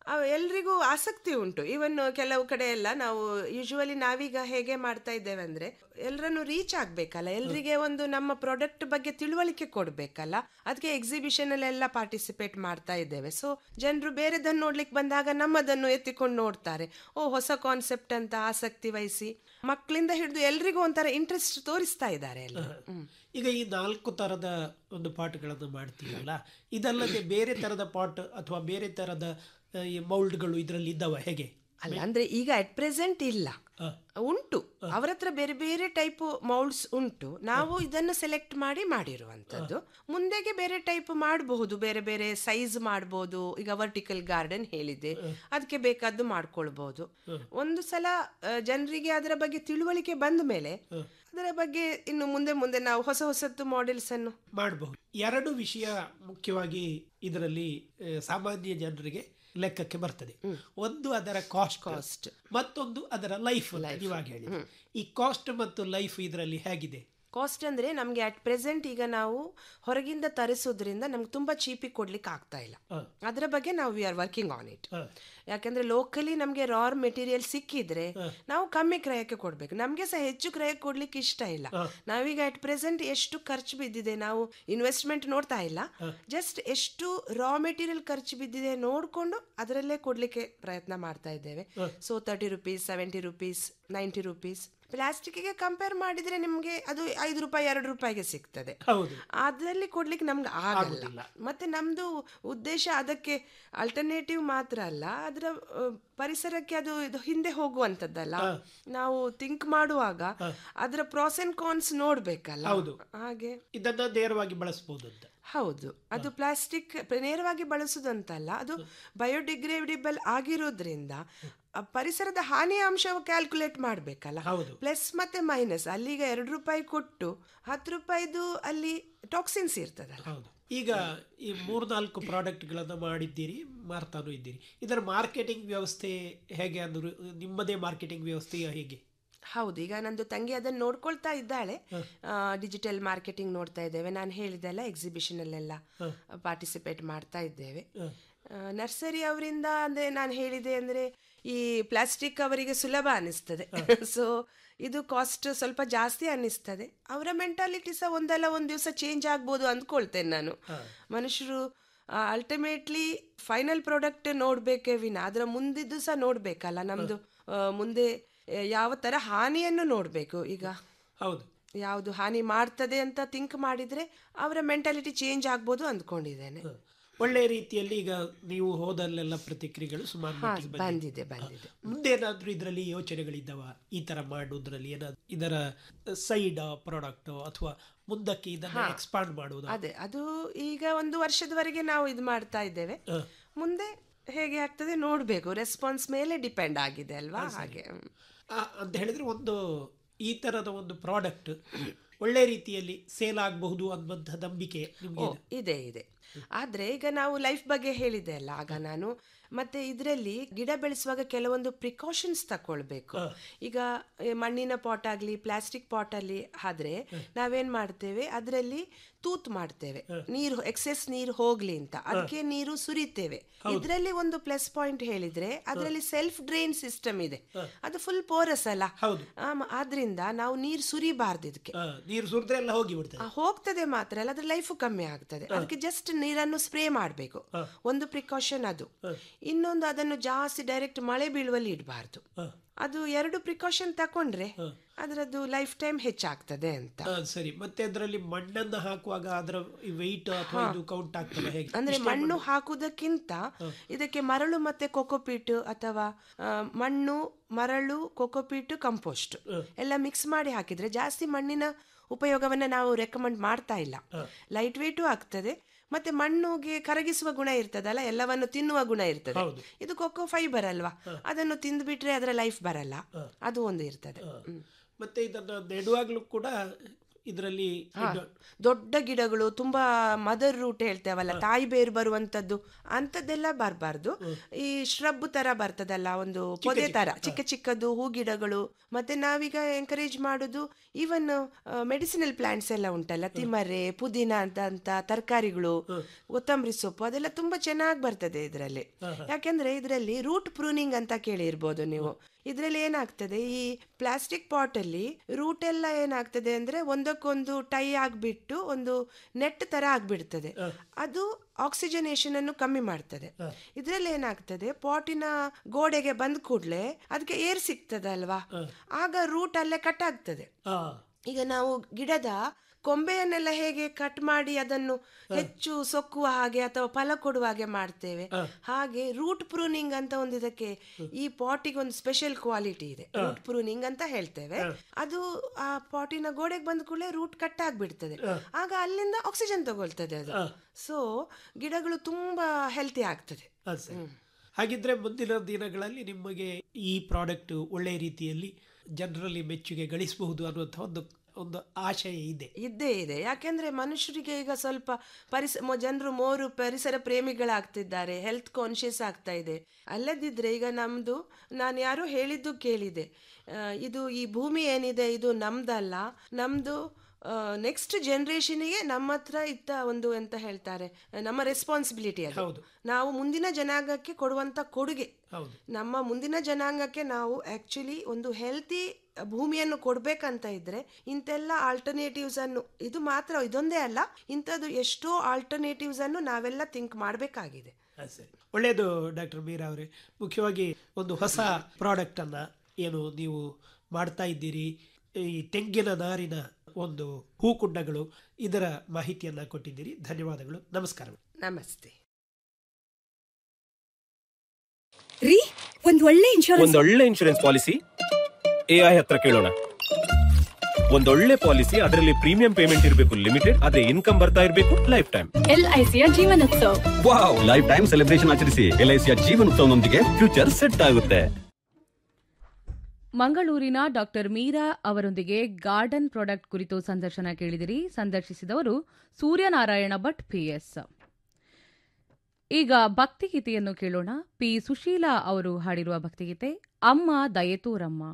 ಆ, ಎಲ್ರಿಗೂ ಆಸಕ್ತಿ ಉಂಟು ಇವನ್ ಕೆಲವು ಕಡೆ ಎಲ್ಲ ನಾವು ಯೂಶುವಲಿ ನಾವೀಗ ಹೇಗೆ ಮಾಡ್ತಾ ಇದ್ದೇವೆ ಅಂದ್ರೆ ಎಲ್ಲರನ್ನು ರೀಚ್ ಆಗ್ಬೇಕಲ್ಲ ಎಲ್ರಿಗೆ ಒಂದು ನಮ್ಮ ಪ್ರಾಡಕ್ಟ್ ಬಗ್ಗೆ ತಿಳುವಳಿಕೆ ಕೊಡ್ಬೇಕಲ್ಲ ಅದಕ್ಕೆ ಎಕ್ಸಿಬಿಷನ್ ಅಲ್ಲೆಲ್ಲ ಪಾರ್ಟಿಸಿಪೇಟ್ ಮಾಡ್ತಾ ಇದ್ದೇವೆ ಸೊ ಜನರು ಬೇರೆದನ್ನು ನೋಡ್ಲಿಕ್ಕೆ ಬಂದಾಗ ನಮ್ಮದನ್ನು ಎತ್ತಿಕೊಂಡು ನೋಡ್ತಾರೆ ಓ ಹೊಸ ಕಾನ್ಸೆಪ್ಟ್ ಅಂತ ಆಸಕ್ತಿ ವಹಿಸಿ ಮಕ್ಕಳಿಂದ ಹಿಡಿದು ಎಲ್ರಿಗೂ ಒಂಥರ ಇಂಟ್ರೆಸ್ಟ್ ತೋರಿಸ್ತಾ ಇದ್ದಾರೆ ಎಲ್ಲ ಹ್ಮ್. ಈಗ ಈ ನಾಲ್ಕು ತರದ ಒಂದು ಪಾಟ್ಗಳನ್ನು ಮಾಡ್ತೀವಲ್ಲ ಇದಲ್ಲದೆ ಬೇರೆ ತರದ ಪಾಟ್ ಅಥವಾ ಬೇರೆ ತರದ ಆ, ಈ ಮೌಲ್ಡ್ಗಳು ಇದರಲ್ಲಿ ಇದ್ದಾವ ಹೇಗೆ ಅಲ್ಲ ಅಂದ್ರೆ ಈಗ ಅಟ್ ಪ್ರೆಸೆಂಟ್ ಇಲ್ಲ ಉಂಟು ಅವರ ಹತ್ರ ಬೇರೆ ಬೇರೆ ಟೈಪ್ ಮೌಲ್ಡ್ಸ್ ಉಂಟು ನಾವು ಇದನ್ನು ಸೆಲೆಕ್ಟ್ ಮಾಡಿ ಮಾಡಿರುವಂತದ್ದು ಮುಂದೆಗೆ ಬೇರೆ ಟೈಪ್ ಮಾಡಬಹುದು ಬೇರೆ ಬೇರೆ ಸೈಜ್ ಮಾಡಬಹುದು ಈಗ ವರ್ಟಿಕಲ್ ಗಾರ್ಡನ್ ಹೇಳಿದೆ ಅದಕ್ಕೆ ಬೇಕಾದ್ದು ಮಾಡ್ಕೊಳ್ಬಹುದು ಒಂದು ಸಲ ಜನರಿಗೆ ಅದರ ಬಗ್ಗೆ ತಿಳುವಳಿಕೆ ಬಂದ ಮೇಲೆ ಅದರ ಬಗ್ಗೆ ಇನ್ನು ಮುಂದೆ ಮುಂದೆ ನಾವು ಹೊಸ ಹೊಸತ್ತು ಮಾಡೆಲ್ಸ್ ಅನ್ನು ಮಾಡಬಹುದು ಎರಡು ವಿಷಯ ಮುಖ್ಯವಾಗಿ ಇದರಲ್ಲಿ ಆ, ಸಾಮಾನ್ಯ ಜನರಿಗೆ ಲೆಕ್ಕಕ್ಕೆ ಬರ್ತದೆ ಒಂದು ಅದರ ಕಾಸ್ಟ್ ಕಾಸ್ಟ್ ಮತ್ತೊಂದು ಅದರ ಲೈಫ್ ನೀವಾಗ ಹೇಳಿ ಈ ಕಾಸ್ಟ್ ಮತ್ತು ಲೈಫ್ ಇದರಲ್ಲಿ ಹೇಗಿದೆ ಕಾಸ್ಟ್ ಅಂದ್ರೆ ನಮ್ಗೆ ಅಟ್ ಪ್ರೆಸೆಂಟ್ ಈಗ ನಾವು ಹೊರಗಿಂದ ತರಿಸೋದ್ರಿಂದ ನಮ್ಗೆ ತುಂಬಾ ಚೀಪಿಗೆ ಕೊಡ್ಲಿಕ್ಕೆ ಆಗ್ತಾ ಇಲ್ಲ ಅದರ ಬಗ್ಗೆ ನಾವು we are working on it ಯಾಕಂದ್ರೆ ಲೋಕಲಿ ನಮ್ಗೆ ರಾರ್ ಮೆಟೀರಿಯಲ್ ಸಿಕ್ಕಿದ್ರೆ ನಾವು ಕಮ್ಮಿ ಕ್ರಯಕ್ಕೆ ಕೊಡ್ಬೇಕು ನಮ್ಗೆ ಸಹ ಹೆಚ್ಚು ಕ್ರಯಕ್ಕೆ ಕೊಡ್ಲಿಕ್ಕೆ ಇಷ್ಟ ಇಲ್ಲ ನಾವೀಗ ಅಟ್ ಪ್ರೆಸೆಂಟ್ ಎಷ್ಟು ಖರ್ಚು ಬಿದ್ದಿದೆ ನಾವು ಇನ್ವೆಸ್ಟ್ಮೆಂಟ್ ನೋಡ್ತಾ ಇಲ್ಲ ಜಸ್ಟ್ ಎಷ್ಟು ರಾ ಮೆಟೀರಿಯಲ್ ಖರ್ಚು ಬಿದ್ದಿದೆ ನೋಡ್ಕೊಂಡು ಅದರಲ್ಲೇ ಕೊಡ್ಲಿಕ್ಕೆ ಪ್ರಯತ್ನ ಮಾಡ್ತಾ ಇದ್ದೇವೆ so thirty rupees seventy rupees ninety rupees ಪ್ಲಾಸ್ಟಿಕ್ಗೆ ಕಂಪೇರ್ ಮಾಡಿದ್ರೆ ನಿಮ್ಗೆ ಅದು ಐದು ರೂಪಾಯಿ ಎರಡು ರೂಪಾಯಿಗೆ ಸಿಗ್ತದೆ ಹೌದು ಅದರಲ್ಲಿ ಕೊಡ್ಲಿಕ್ಕೆ ನಮ್ಗೆ ಆಗಲ್ಲ ಮತ್ತೆ ನಮ್ದು ಉದ್ದೇಶ ಅದಕ್ಕೆ ಅಲ್ಟರ್ನೇಟಿವ್ ಮಾತ್ರ ಅಲ್ಲ ಅದರ ಆ, ಪರಿಸರಕ್ಕೆ ಅದು ಇದು ಹಿಂದೆ ಹೋಗುವಂತದ್ದಲ್ಲ ನಾವು ಥಿಂಕ್ ಮಾಡುವಾಗ ಅದರ ಪ್ರಾಸ್ ಅಂಡ್ ಕಾನ್ಸ್ ನೋಡ್ಬೇಕಲ್ಲ ಹೌದು. ಹಾಗೆ ಇದನ್ನ ನೇರವಾಗಿ ಬಳಸಬಹುದು ಅಂತ ಹೌದು ಅದು ಪ್ಲಾಸ್ಟಿಕ್ ನೇರವಾಗಿ ಬಳಸುದಂತಲ್ಲ ಅದು ಬಯೋಡಿಗ್ರೇಡೇಬಲ್ ಆಗಿರೋದ್ರಿಂದ ಆ ಪರಿಸರದ ಹಾನಿಯ ಅಂಶ ಕ್ಯಾಲ್ಕುಲೇಟ್ ಮಾಡ್ಬೇಕಲ್ಲ ಹೌದು. ಪ್ಲಸ್ ಮತ್ತೆ ಮೈನಸ್ ಅಲ್ಲಿಗ ಎರಡು ರೂಪಾಯಿ ಕೊಟ್ಟು ಹತ್ತು ರೂಪಾಯಿದು ಅಲ್ಲಿ ಟಾಕ್ಸಿನ್ಸ್ ಇರ್ತದಲ್ಲ ಹೌದು ಈಗ ಈ ಮೂರ್ನಾಲ್ಕು ಪ್ರಾಡಕ್ಟ್ಗಳನ್ನು ಮಾಡಿದ್ದೀರಿ ಮಾರ್ತಾನೂ ಇದ್ದೀರಿ ಇದರ ಮಾರ್ಕೆಟಿಂಗ್ ವ್ಯವಸ್ಥೆ ಹೇಗೆ ಅಂದ್ರೆ ನಿಮ್ಮದೇ ಮಾರ್ಕೆಟಿಂಗ್ ವ್ಯವಸ್ಥೆ ಹೇಗೆ ಹೌದು ಈಗ ನಂದು ತಂಗಿ ಅದನ್ನು ನೋಡ್ಕೊಳ್ತಾ ಇದ್ದಾಳೆ ಡಿಜಿಟಲ್ ಮಾರ್ಕೆಟಿಂಗ್ ನೋಡ್ತಾ ಇದ್ದೇವೆ ನಾನು ಹೇಳಿದೆಲ್ಲ ಎಕ್ಸಿಬಿಷನ್ ಅಲ್ಲೆಲ್ಲ ಪಾರ್ಟಿಸಿಪೇಟ್ ಮಾಡ್ತಾ ಇದ್ದೇವೆ ನರ್ಸರಿ ಅವರಿಂದ ಅಂದ್ರೆ ನಾನು ಹೇಳಿದೆ ಅಂದ್ರೆ ಈ ಪ್ಲಾಸ್ಟಿಕ್ ಅವರಿಗೆ ಸುಲಭ ಅನಿಸ್ತದೆ ಸೊ ಇದು ಕಾಸ್ಟ್ ಸ್ವಲ್ಪ ಜಾಸ್ತಿ ಅನ್ನಿಸ್ತದೆ ಅವರ ಮೆಂಟಾಲಿಟಿ ಸಹ ಒಂದಲ್ಲ ಒಂದು ದಿವಸ ಚೇಂಜ್ ಆಗ್ಬೋದು ಅಂದ್ಕೊಳ್ತೇನೆ ನಾನು ಮನುಷ್ಯರು ಅಲ್ಟಿಮೇಟ್ಲಿ ಫೈನಲ್ ಪ್ರಾಡಕ್ಟ್ ನೋಡ್ಬೇಕೇ ವಿನ ಅದರ ಮುಂದಿದ್ದು ಸಹ ನೋಡ್ಬೇಕಲ್ಲ ನಮ್ದು ಆ, ಮುಂದೆ ಆ, ಯಾವ ತರ ಹಾನಿಯನ್ನು ನೋಡ್ಬೇಕು ಈಗ ಹೌದು ಯಾವುದು ಹಾನಿ ಮಾಡ್ತದೆ ಅಂತ ಥಿಂಕ್ ಮಾಡಿದ್ರೆ ಅವರ ಮೆಂಟಾಲಿಟಿ ಚೇಂಜ್ ಆಗ್ಬೋದು ಅಂದ್ಕೊಂಡಿದ್ದೇನೆ ಒಳ್ಳೆ ರೀತಿಯಲ್ಲಿ ಈಗ ನೀವು ಹೋದಲ್ಲೆಲ್ಲ ಪ್ರತಿಕ್ರಿಯೆಗಳು ಸುಮಾರು ಹಾ, ಮಟ್ಟಿಗೆ ಬಂದಿದೆ. ಬಂದಿದೆ ಬಂದಿದೆ ಮುಂದೇನಾದ್ರೂ ಇದರಲ್ಲಿ ಯೋಚನೆಗಳಿದ್ದಾವ ಈ ತರ ಮಾಡೋದ್ರಲ್ಲಿ ಏನಾದ್ರು ಇದರ ಸೈಡ್ ಪ್ರಾಡಕ್ಟ್ ಅಥವಾ ಮುಂದಕ್ಕೆ ಇದನ್ನ ಎಕ್ಸ್ಪಾಂಡ್ ಮಾಡುವುದು ಅದೇ ಅದು ಈಗ ಒಂದು ವರ್ಷದವರೆಗೆ ನಾವು ಇದು ಮಾಡ್ತಾ ಇದ್ದೇವೆ ಮುಂದೆ ಹೇಗೆ ಆಗ್ತದೆ ನೋಡ್ಬೇಕು ರೆಸ್ಪಾನ್ಸ್ ಮೇಲೆ ಡಿಪೆಂಡ್ ಆಗಿದೆ ಅಲ್ವಾ ಹಾಗೆ ಹ್ಮ್. ಅಂತ ಹೇಳಿದ್ರೆ ಒಂದು ಈ ತರದ ಒಂದು ಪ್ರಾಡಕ್ಟ್ ಒಳ್ಳೆ ರೀತಿಯಲ್ಲಿ ಸೇಲ್ ಆಗಬಹುದು ಅನ್ನುವಂಥ ನಂಬಿಕೆ ನಿಮ್ಗೆ ಓ, ಇದೆ ಇದೆ ಆದ್ರೆ ಈಗ ನಾವು ಲೈಫ್ ಬಗ್ಗೆ ಹೇಳಿದೆ ಅಲ್ಲ ಆಗ ನಾನು ಮತ್ತೆ ಇದರಲ್ಲಿ ಗಿಡ ಬೆಳೆಸುವಾಗ ಕೆಲವೊಂದು ಪ್ರಿಕಾಷನ್ಸ್ ತಕೊಳ್ಬೇಕು ಈಗ ಏ, ಮಣ್ಣಿನ ಪಾಟ್ ಆಗ್ಲಿ ಪ್ಲಾಸ್ಟಿಕ್ ಪಾಟ್ ಅಲ್ಲಿ ಆದ್ರೆ ನಾವೇನ್ ಮಾಡ್ತೇವೆ ಅದರಲ್ಲಿ ತೂತ್ ಮಾಡ್ತೇವೆ ನೀರು ಎಕ್ಸೆಸ್ ನೀರು ಹೋಗ್ಲಿ ಅಂತ ಅದಕ್ಕೆ ನೀರು ಸುರಿತೇವೆ ಇದರಲ್ಲಿ ಒಂದು ಪ್ಲಸ್ ಪಾಯಿಂಟ್ ಹೇಳಿದ್ರೆ ಅದರಲ್ಲಿ ಸೆಲ್ಫ್ ಡ್ರೈನ್ ಸಿಸ್ಟಮ್ ಇದೆ ಅದು ಫುಲ್ ಪೋರಸ್ ಅಲ್ಲ ಹೌದು. ಆಮ- ಆದ್ರಿಂದ ನಾವು ನೀರು ಸುರಿಬಾರ್ದು ಇದಕ್ಕೆ ಆ, ನೀರು ಸುರಿದ್ರೆ ಎಲ್ಲ ಹೋಗಿ ಬಿಡ್ತದೆ ಆ, ಹೋಗ್ತದೆ ಮಾತ್ರ ಅಲ್ಲ ಅದ್ರ ಲೈಫ್ ಕಮ್ಮಿ ಆಗ್ತದೆ ಅದಕ್ಕೆ ಜಸ್ಟ್ ನೀರನ್ನು ಸ್ಪ್ರೇ ಮಾಡಬೇಕು ಒಂದು ಪ್ರಿಕಾಷನ್ ಅದು ಇನ್ನೊಂದು ಅದನ್ನು ಜಾಸ್ತಿ ಡೈರೆಕ್ಟ್ ಮಳೆ ಬೀಳುವಲ್ಲಿ ಇಡಬಾರ್ದು ಅದು ಎರಡು ಪ್ರಿಕಾಷನ್ ತಕೊಂಡ್ರೆ ಅದರದ್ದು ಲೈಫ್ ಟೈಮ್ ಹೆಚ್ಚಾಗ್ತದೆ ಅಂತ ಆ, ಸರಿ ಮತ್ತೆ ಅದರಲ್ಲಿ ಮಣ್ಣನ್ನು ಹಾಕುವಾಗ ಅದರ ವೆಯ್ಟ್ ಅಥವಾ ಇದು ಕೌಂಟ್ ಆಗ್ತದೆ ಹೇಗೆ ಅಂದ್ರೆ ಮಣ್ಣು ಹಾಕುವುದಕ್ಕಿಂತ ಇದಕ್ಕೆ ಮರಳು ಮತ್ತೆ ಕೊಕೊಪೀಟ್ ಅಥವಾ ಆ, ಮಣ್ಣು ಮರಳು ಕೊಕೊಪೀಟ್ ಕಂಪೋಸ್ಟ್ ಎಲ್ಲ ಮಿಕ್ಸ್ ಮಾಡಿ ಹಾಕಿದ್ರೆ ಜಾಸ್ತಿ ಮಣ್ಣಿನ ಉಪಯೋಗವನ್ನ ನಾವು ರೆಕಮೆಂಡ್ ಮಾಡ್ತಾ ಇಲ್ಲ ಲೈಟ್ ವೇಟು ಆಗ್ತದೆ ಮತ್ತೆ ಮಣ್ಣುಗೆ ಕರಗಿಸುವ ಗುಣ ಇರ್ತದಲ್ಲ ಎಲ್ಲವನ್ನು ತಿನ್ನುವ ಗುಣ ಇರ್ತದೆ ಇದು ಕೊಕ್ಕೋ ಫೈಬರ್ ಅಲ್ವಾ ಅದನ್ನು ತಿಂದ್ಬಿಟ್ರೆ ಅದರ ಲೈಫ್ ಬರಲ್ಲ ಅದು ಒಂದು ಇರ್ತದೆ ಹ್ಮ್. ಮತ್ತೆ ಇದನ್ನ ನೆಡುವಾಗ್ಲೂ ಕೂಡ ಇದರಲ್ಲಿ ಹಾ, ದೊಡ್ಡ ಗಿಡಗಳು ತುಂಬಾ ಮದರ್ ರೂಟ್ ಹೇಳ್ತೇವಲ್ಲ ತಾಯಿ ಬೇರು ಬರುವಂತದ್ದು ಅಂತದ್ದೆಲ್ಲ ಬರಬಾರ್ದು ಈ ಶ್ರಬ್ ತರ ಬರ್ತದಲ್ಲ ಒಂದು ಪೊದೆ ತರ ಚಿಕ್ಕ ಚಿಕ್ಕದು ಹೂ ಗಿಡಗಳು ಮತ್ತೆ ನಾವೀಗ ಎಂಕರೇಜ್ ಮಾಡುದು ಈವನ್ ಮೆಡಿಸಿನಲ್ ಪ್ಲಾಂಟ್ಸ್ ಎಲ್ಲ ಉಂಟಲ್ಲ ತಿಮ್ಮರೆ ಪುದೀನ ಅಂತ ಅಂತ ತರಕಾರಿಗಳು ಕೊತ್ತಂಬರಿ ಸೊಪ್ಪು ಅದೆಲ್ಲ ತುಂಬಾ ಚೆನ್ನಾಗಿ ಬರ್ತದೆ ಇದರಲ್ಲಿ ಯಾಕೆಂದ್ರೆ ಇದರಲ್ಲಿ ರೂಟ್ ಪ್ರೂನಿಂಗ್ ಅಂತ ಕೇಳಿರ್ಬೋದು ನೀವು ಇದರಲ್ಲಿ ಏನಾಗ್ತದೆ ಈ ಪ್ಲಾಸ್ಟಿಕ್ ಪಾಟ್ ಅಲ್ಲಿ ರೂಟ್ ಎಲ್ಲ ಏನಾಗ್ತದೆ ಅಂದ್ರೆ ಒಂದಕ್ಕೊಂದು ಟೈ ಆಗ್ಬಿಟ್ಟು ಒಂದು ನೆಟ್ ತರ ಆಗ್ಬಿಡ್ತದೆ ಅದು ಆಕ್ಸಿಜನೇಷನ್ ಅನ್ನು ಕಮ್ಮಿ ಮಾಡ್ತದೆ ಇದರಲ್ಲಿ ಏನಾಗ್ತದೆ ಪಾಟಿನ ಗೋಡೆಗೆ ಬಂದ ಕೂಡ್ಲೆ ಅದಕ್ಕೆ ಏರ್ ಸಿಗ್ತದಲ್ವಾ ಆಗ ರೂಟ್ ಅಲ್ಲೇ ಕಟ್ ಆಗ್ತದೆ ಈಗ ನಾವು ಗಿಡದ ಕೊಂಬೆಯನ್ನೆಲ್ಲ ಹೇಗೆ ಕಟ್ ಮಾಡಿ ಅದನ್ನು ಹೆಚ್ಚು ಸೊಕ್ಕುವ ಹಾಗೆ ಅಥವಾ ಫಲ ಕೊಡುವ ಹಾಗೆ ಮಾಡ್ತೇವೆ ಹಾಗೆ ರೂಟ್ ಪ್ರೂನಿಂಗ್ ಅಂತ ಒಂದು ಇದಕ್ಕೆ ಈ ಪಾಟಿಗೆ ಒಂದು ಸ್ಪೆಷಲ್ ಕ್ವಾಲಿಟಿ ಇದೆ ರೂಟ್ ಪ್ರೂನಿಂಗ್ ಅಂತ ಹೇಳ್ತೇವೆ ಅದು ಆ ಪಾಟಿನ ಗೋಡೆಗೆ ಬಂದ ಕೂಡಲೇ ರೂಟ್ ಕಟ್ ಆಗ್ಬಿಡ್ತದೆ ಆಗ ಅಲ್ಲಿಂದ ಆಕ್ಸಿಜನ್ ತಗೊಳ್ತದೆ ಅದು ಸೊ ಗಿಡಗಳು ತುಂಬಾ ಹೆಲ್ತಿ ಆಗ್ತದೆ ಅದು ಸರಿ. ಹಾಗಿದ್ರೆ ಮುಂದಿನ ದಿನಗಳಲ್ಲಿ ನಿಮಗೆ ಈ ಪ್ರಾಡಕ್ಟ್ ಒಳ್ಳೆಯ ರೀತಿಯಲ್ಲಿ ಜನರಲ್ಲಿ ಮೆಚ್ಚುಗೆ ಗಳಿಸಬಹುದು ಅನ್ನುವಂಥ ಒಂದು ಒಂದು ಆಶಯ ಇದೆ ಇದ್ದೇ ಇದೆ ಯಾಕೆಂದ್ರೆ ಮನುಷ್ಯರಿಗೆ ಈಗ ಸ್ವಲ್ಪ ಪರಿಸ ಜನರು ಮೋರು ಪರಿಸರ ಪ್ರೇಮಿಗಳಾಗ್ತಿದ್ದಾರೆ ಹೆಲ್ತ್ ಕಾನ್ಶಿಯಸ್ ಆಗ್ತಾ ಇದೆ ಅಲ್ಲದಿದ್ರೆ ಈಗ ನಮ್ದು ನಾನು ಯಾರೋ ಹೇಳಿದ್ದು ಕೇಳಿದೆ ಆ, ಇದು ಈ ಭೂಮಿ ಏನಿದೆ ಇದು ನಮ್ದಲ್ಲ ನಮ್ದು ನೆಕ್ಸ್ಟ್ ಜನರೇಷನ್ಗೆ ನಮ್ಮ ಹತ್ರ ಇತ್ತ ಒಂದು ಎಂತ ಹೇಳ್ತಾರೆ ನಮ್ಮ ರೆಸ್ಪಾನ್ಸಿಬಿಲಿಟಿ ಅದು ಹೌದು. ನಾವು ಮುಂದಿನ ಜನಾಂಗಕ್ಕೆ ಕೊಡುವಂತ ಕೊಡುಗೆ ಹೌದು ನಮ್ಮ ಮುಂದಿನ ಜನಾಂಗಕ್ಕೆ ನಾವು ಆಕ್ಚುಲಿ ಒಂದು ಹೆಲ್ತಿ ಭೂಮಿಯನ್ನು ಕೊಡ್ಬೇಕಂತ ಇದ್ರೆ ಇಂತೆಲ್ಲ ಆಲ್ಟರ್ನೇಟಿವ್ಸ್ ಅನ್ನು ಇದು ಮಾತ್ರ ಇದೊಂದೇ ಅಲ್ಲ ಇಂಥದ್ದು ಎಷ್ಟೋ ಆಲ್ಟರ್ನೇಟಿವ್ಸ್ ಅನ್ನು ನಾವೆಲ್ಲ ಥಿಂಕ್ ಮಾಡಬೇಕಾಗಿದೆ ಅದು ಸರಿ ಒಳ್ಳೆಯದು ಡಾಕ್ಟರ್ ಮೀರಾ ಅವರೇ ಮುಖ್ಯವಾಗಿ ಒಂದು ಹೊಸ ಪ್ರಾಡಕ್ಟ್ ಅನ್ನ ಏನು ನೀವು ಮಾಡ್ತಾ ಇದ್ದೀರಿ ಈ ತೆಂಗಿನ ನಾರಿನ ಒಂದು ಹೂಕುಂಡಗಳು ಇದರ ಮಾಹಿತಿಯನ್ನ ಕೊಟ್ಟಿದ್ದೀರಿ ಧನ್ಯವಾದಗಳು ನಮಸ್ಕಾರ ನಮಸ್ತೆ ರೀ ಒಂದ್ ಒಳ್ಳೆ ಇನ್ಶೂರೆನ್ಸ್ ಒಂದೊಳ್ಳೆ ಇನ್ಶೂರೆನ್ಸ್ ಪಾಲಿಸಿ ಎಐ ಹತ್ರ ಕೇಳೋಣ ಒಂದೊಳ್ಳೆ ಪಾಲಿಸಿ ಅದರಲ್ಲಿ ಪ್ರೀಮಿಯಂ ಪೇಮೆಂಟ್ ಇರಬೇಕು ಲಿಮಿಟೆಡ್ ಅದೇ ಇನ್ಕಮ್ ಬರ್ತಾ ಇರಬೇಕು ಲೈಫ್ ಟೈಮ್ ಎಲ್ಐಸಿಯ Jeevanotsava wow lifetime celebration ಆಚರಿಸಿ ಎಲ್ಐಸಿಯ ಜೀವನೋತ್ಸವನೊಂದಿಗೆ ಫ್ಯೂಚರ್ ಸೆಟ್ ಆಗುತ್ತೆ ಮಂಗಳೂರಿನ ಡಾಕ್ಟರ್ ಮೀರಾ ಅವರೊಂದಿಗೆ ಗಾರ್ಡನ್ ಪ್ರಾಡಕ್ಟ್ ಕುರಿತು ಸಂದರ್ಶನ ಕೇಳಿದಿರಿ ಸಂದರ್ಶಿಸಿದವರು ಸೂರ್ಯನಾರಾಯಣ ಭಟ್ ಪಿಎಸ್ ಈಗ ಭಕ್ತಿಗೀತೆಯನ್ನು ಕೇಳೋಣ ಪಿ ಸುಶೀಲಾ ಅವರು ಹಾಡಿರುವ ಭಕ್ತಿಗೀತೆ ಅಮ್ಮ ದಯೆತೂರಮ್ಮ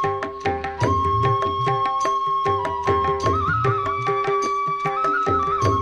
ಿ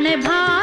निभा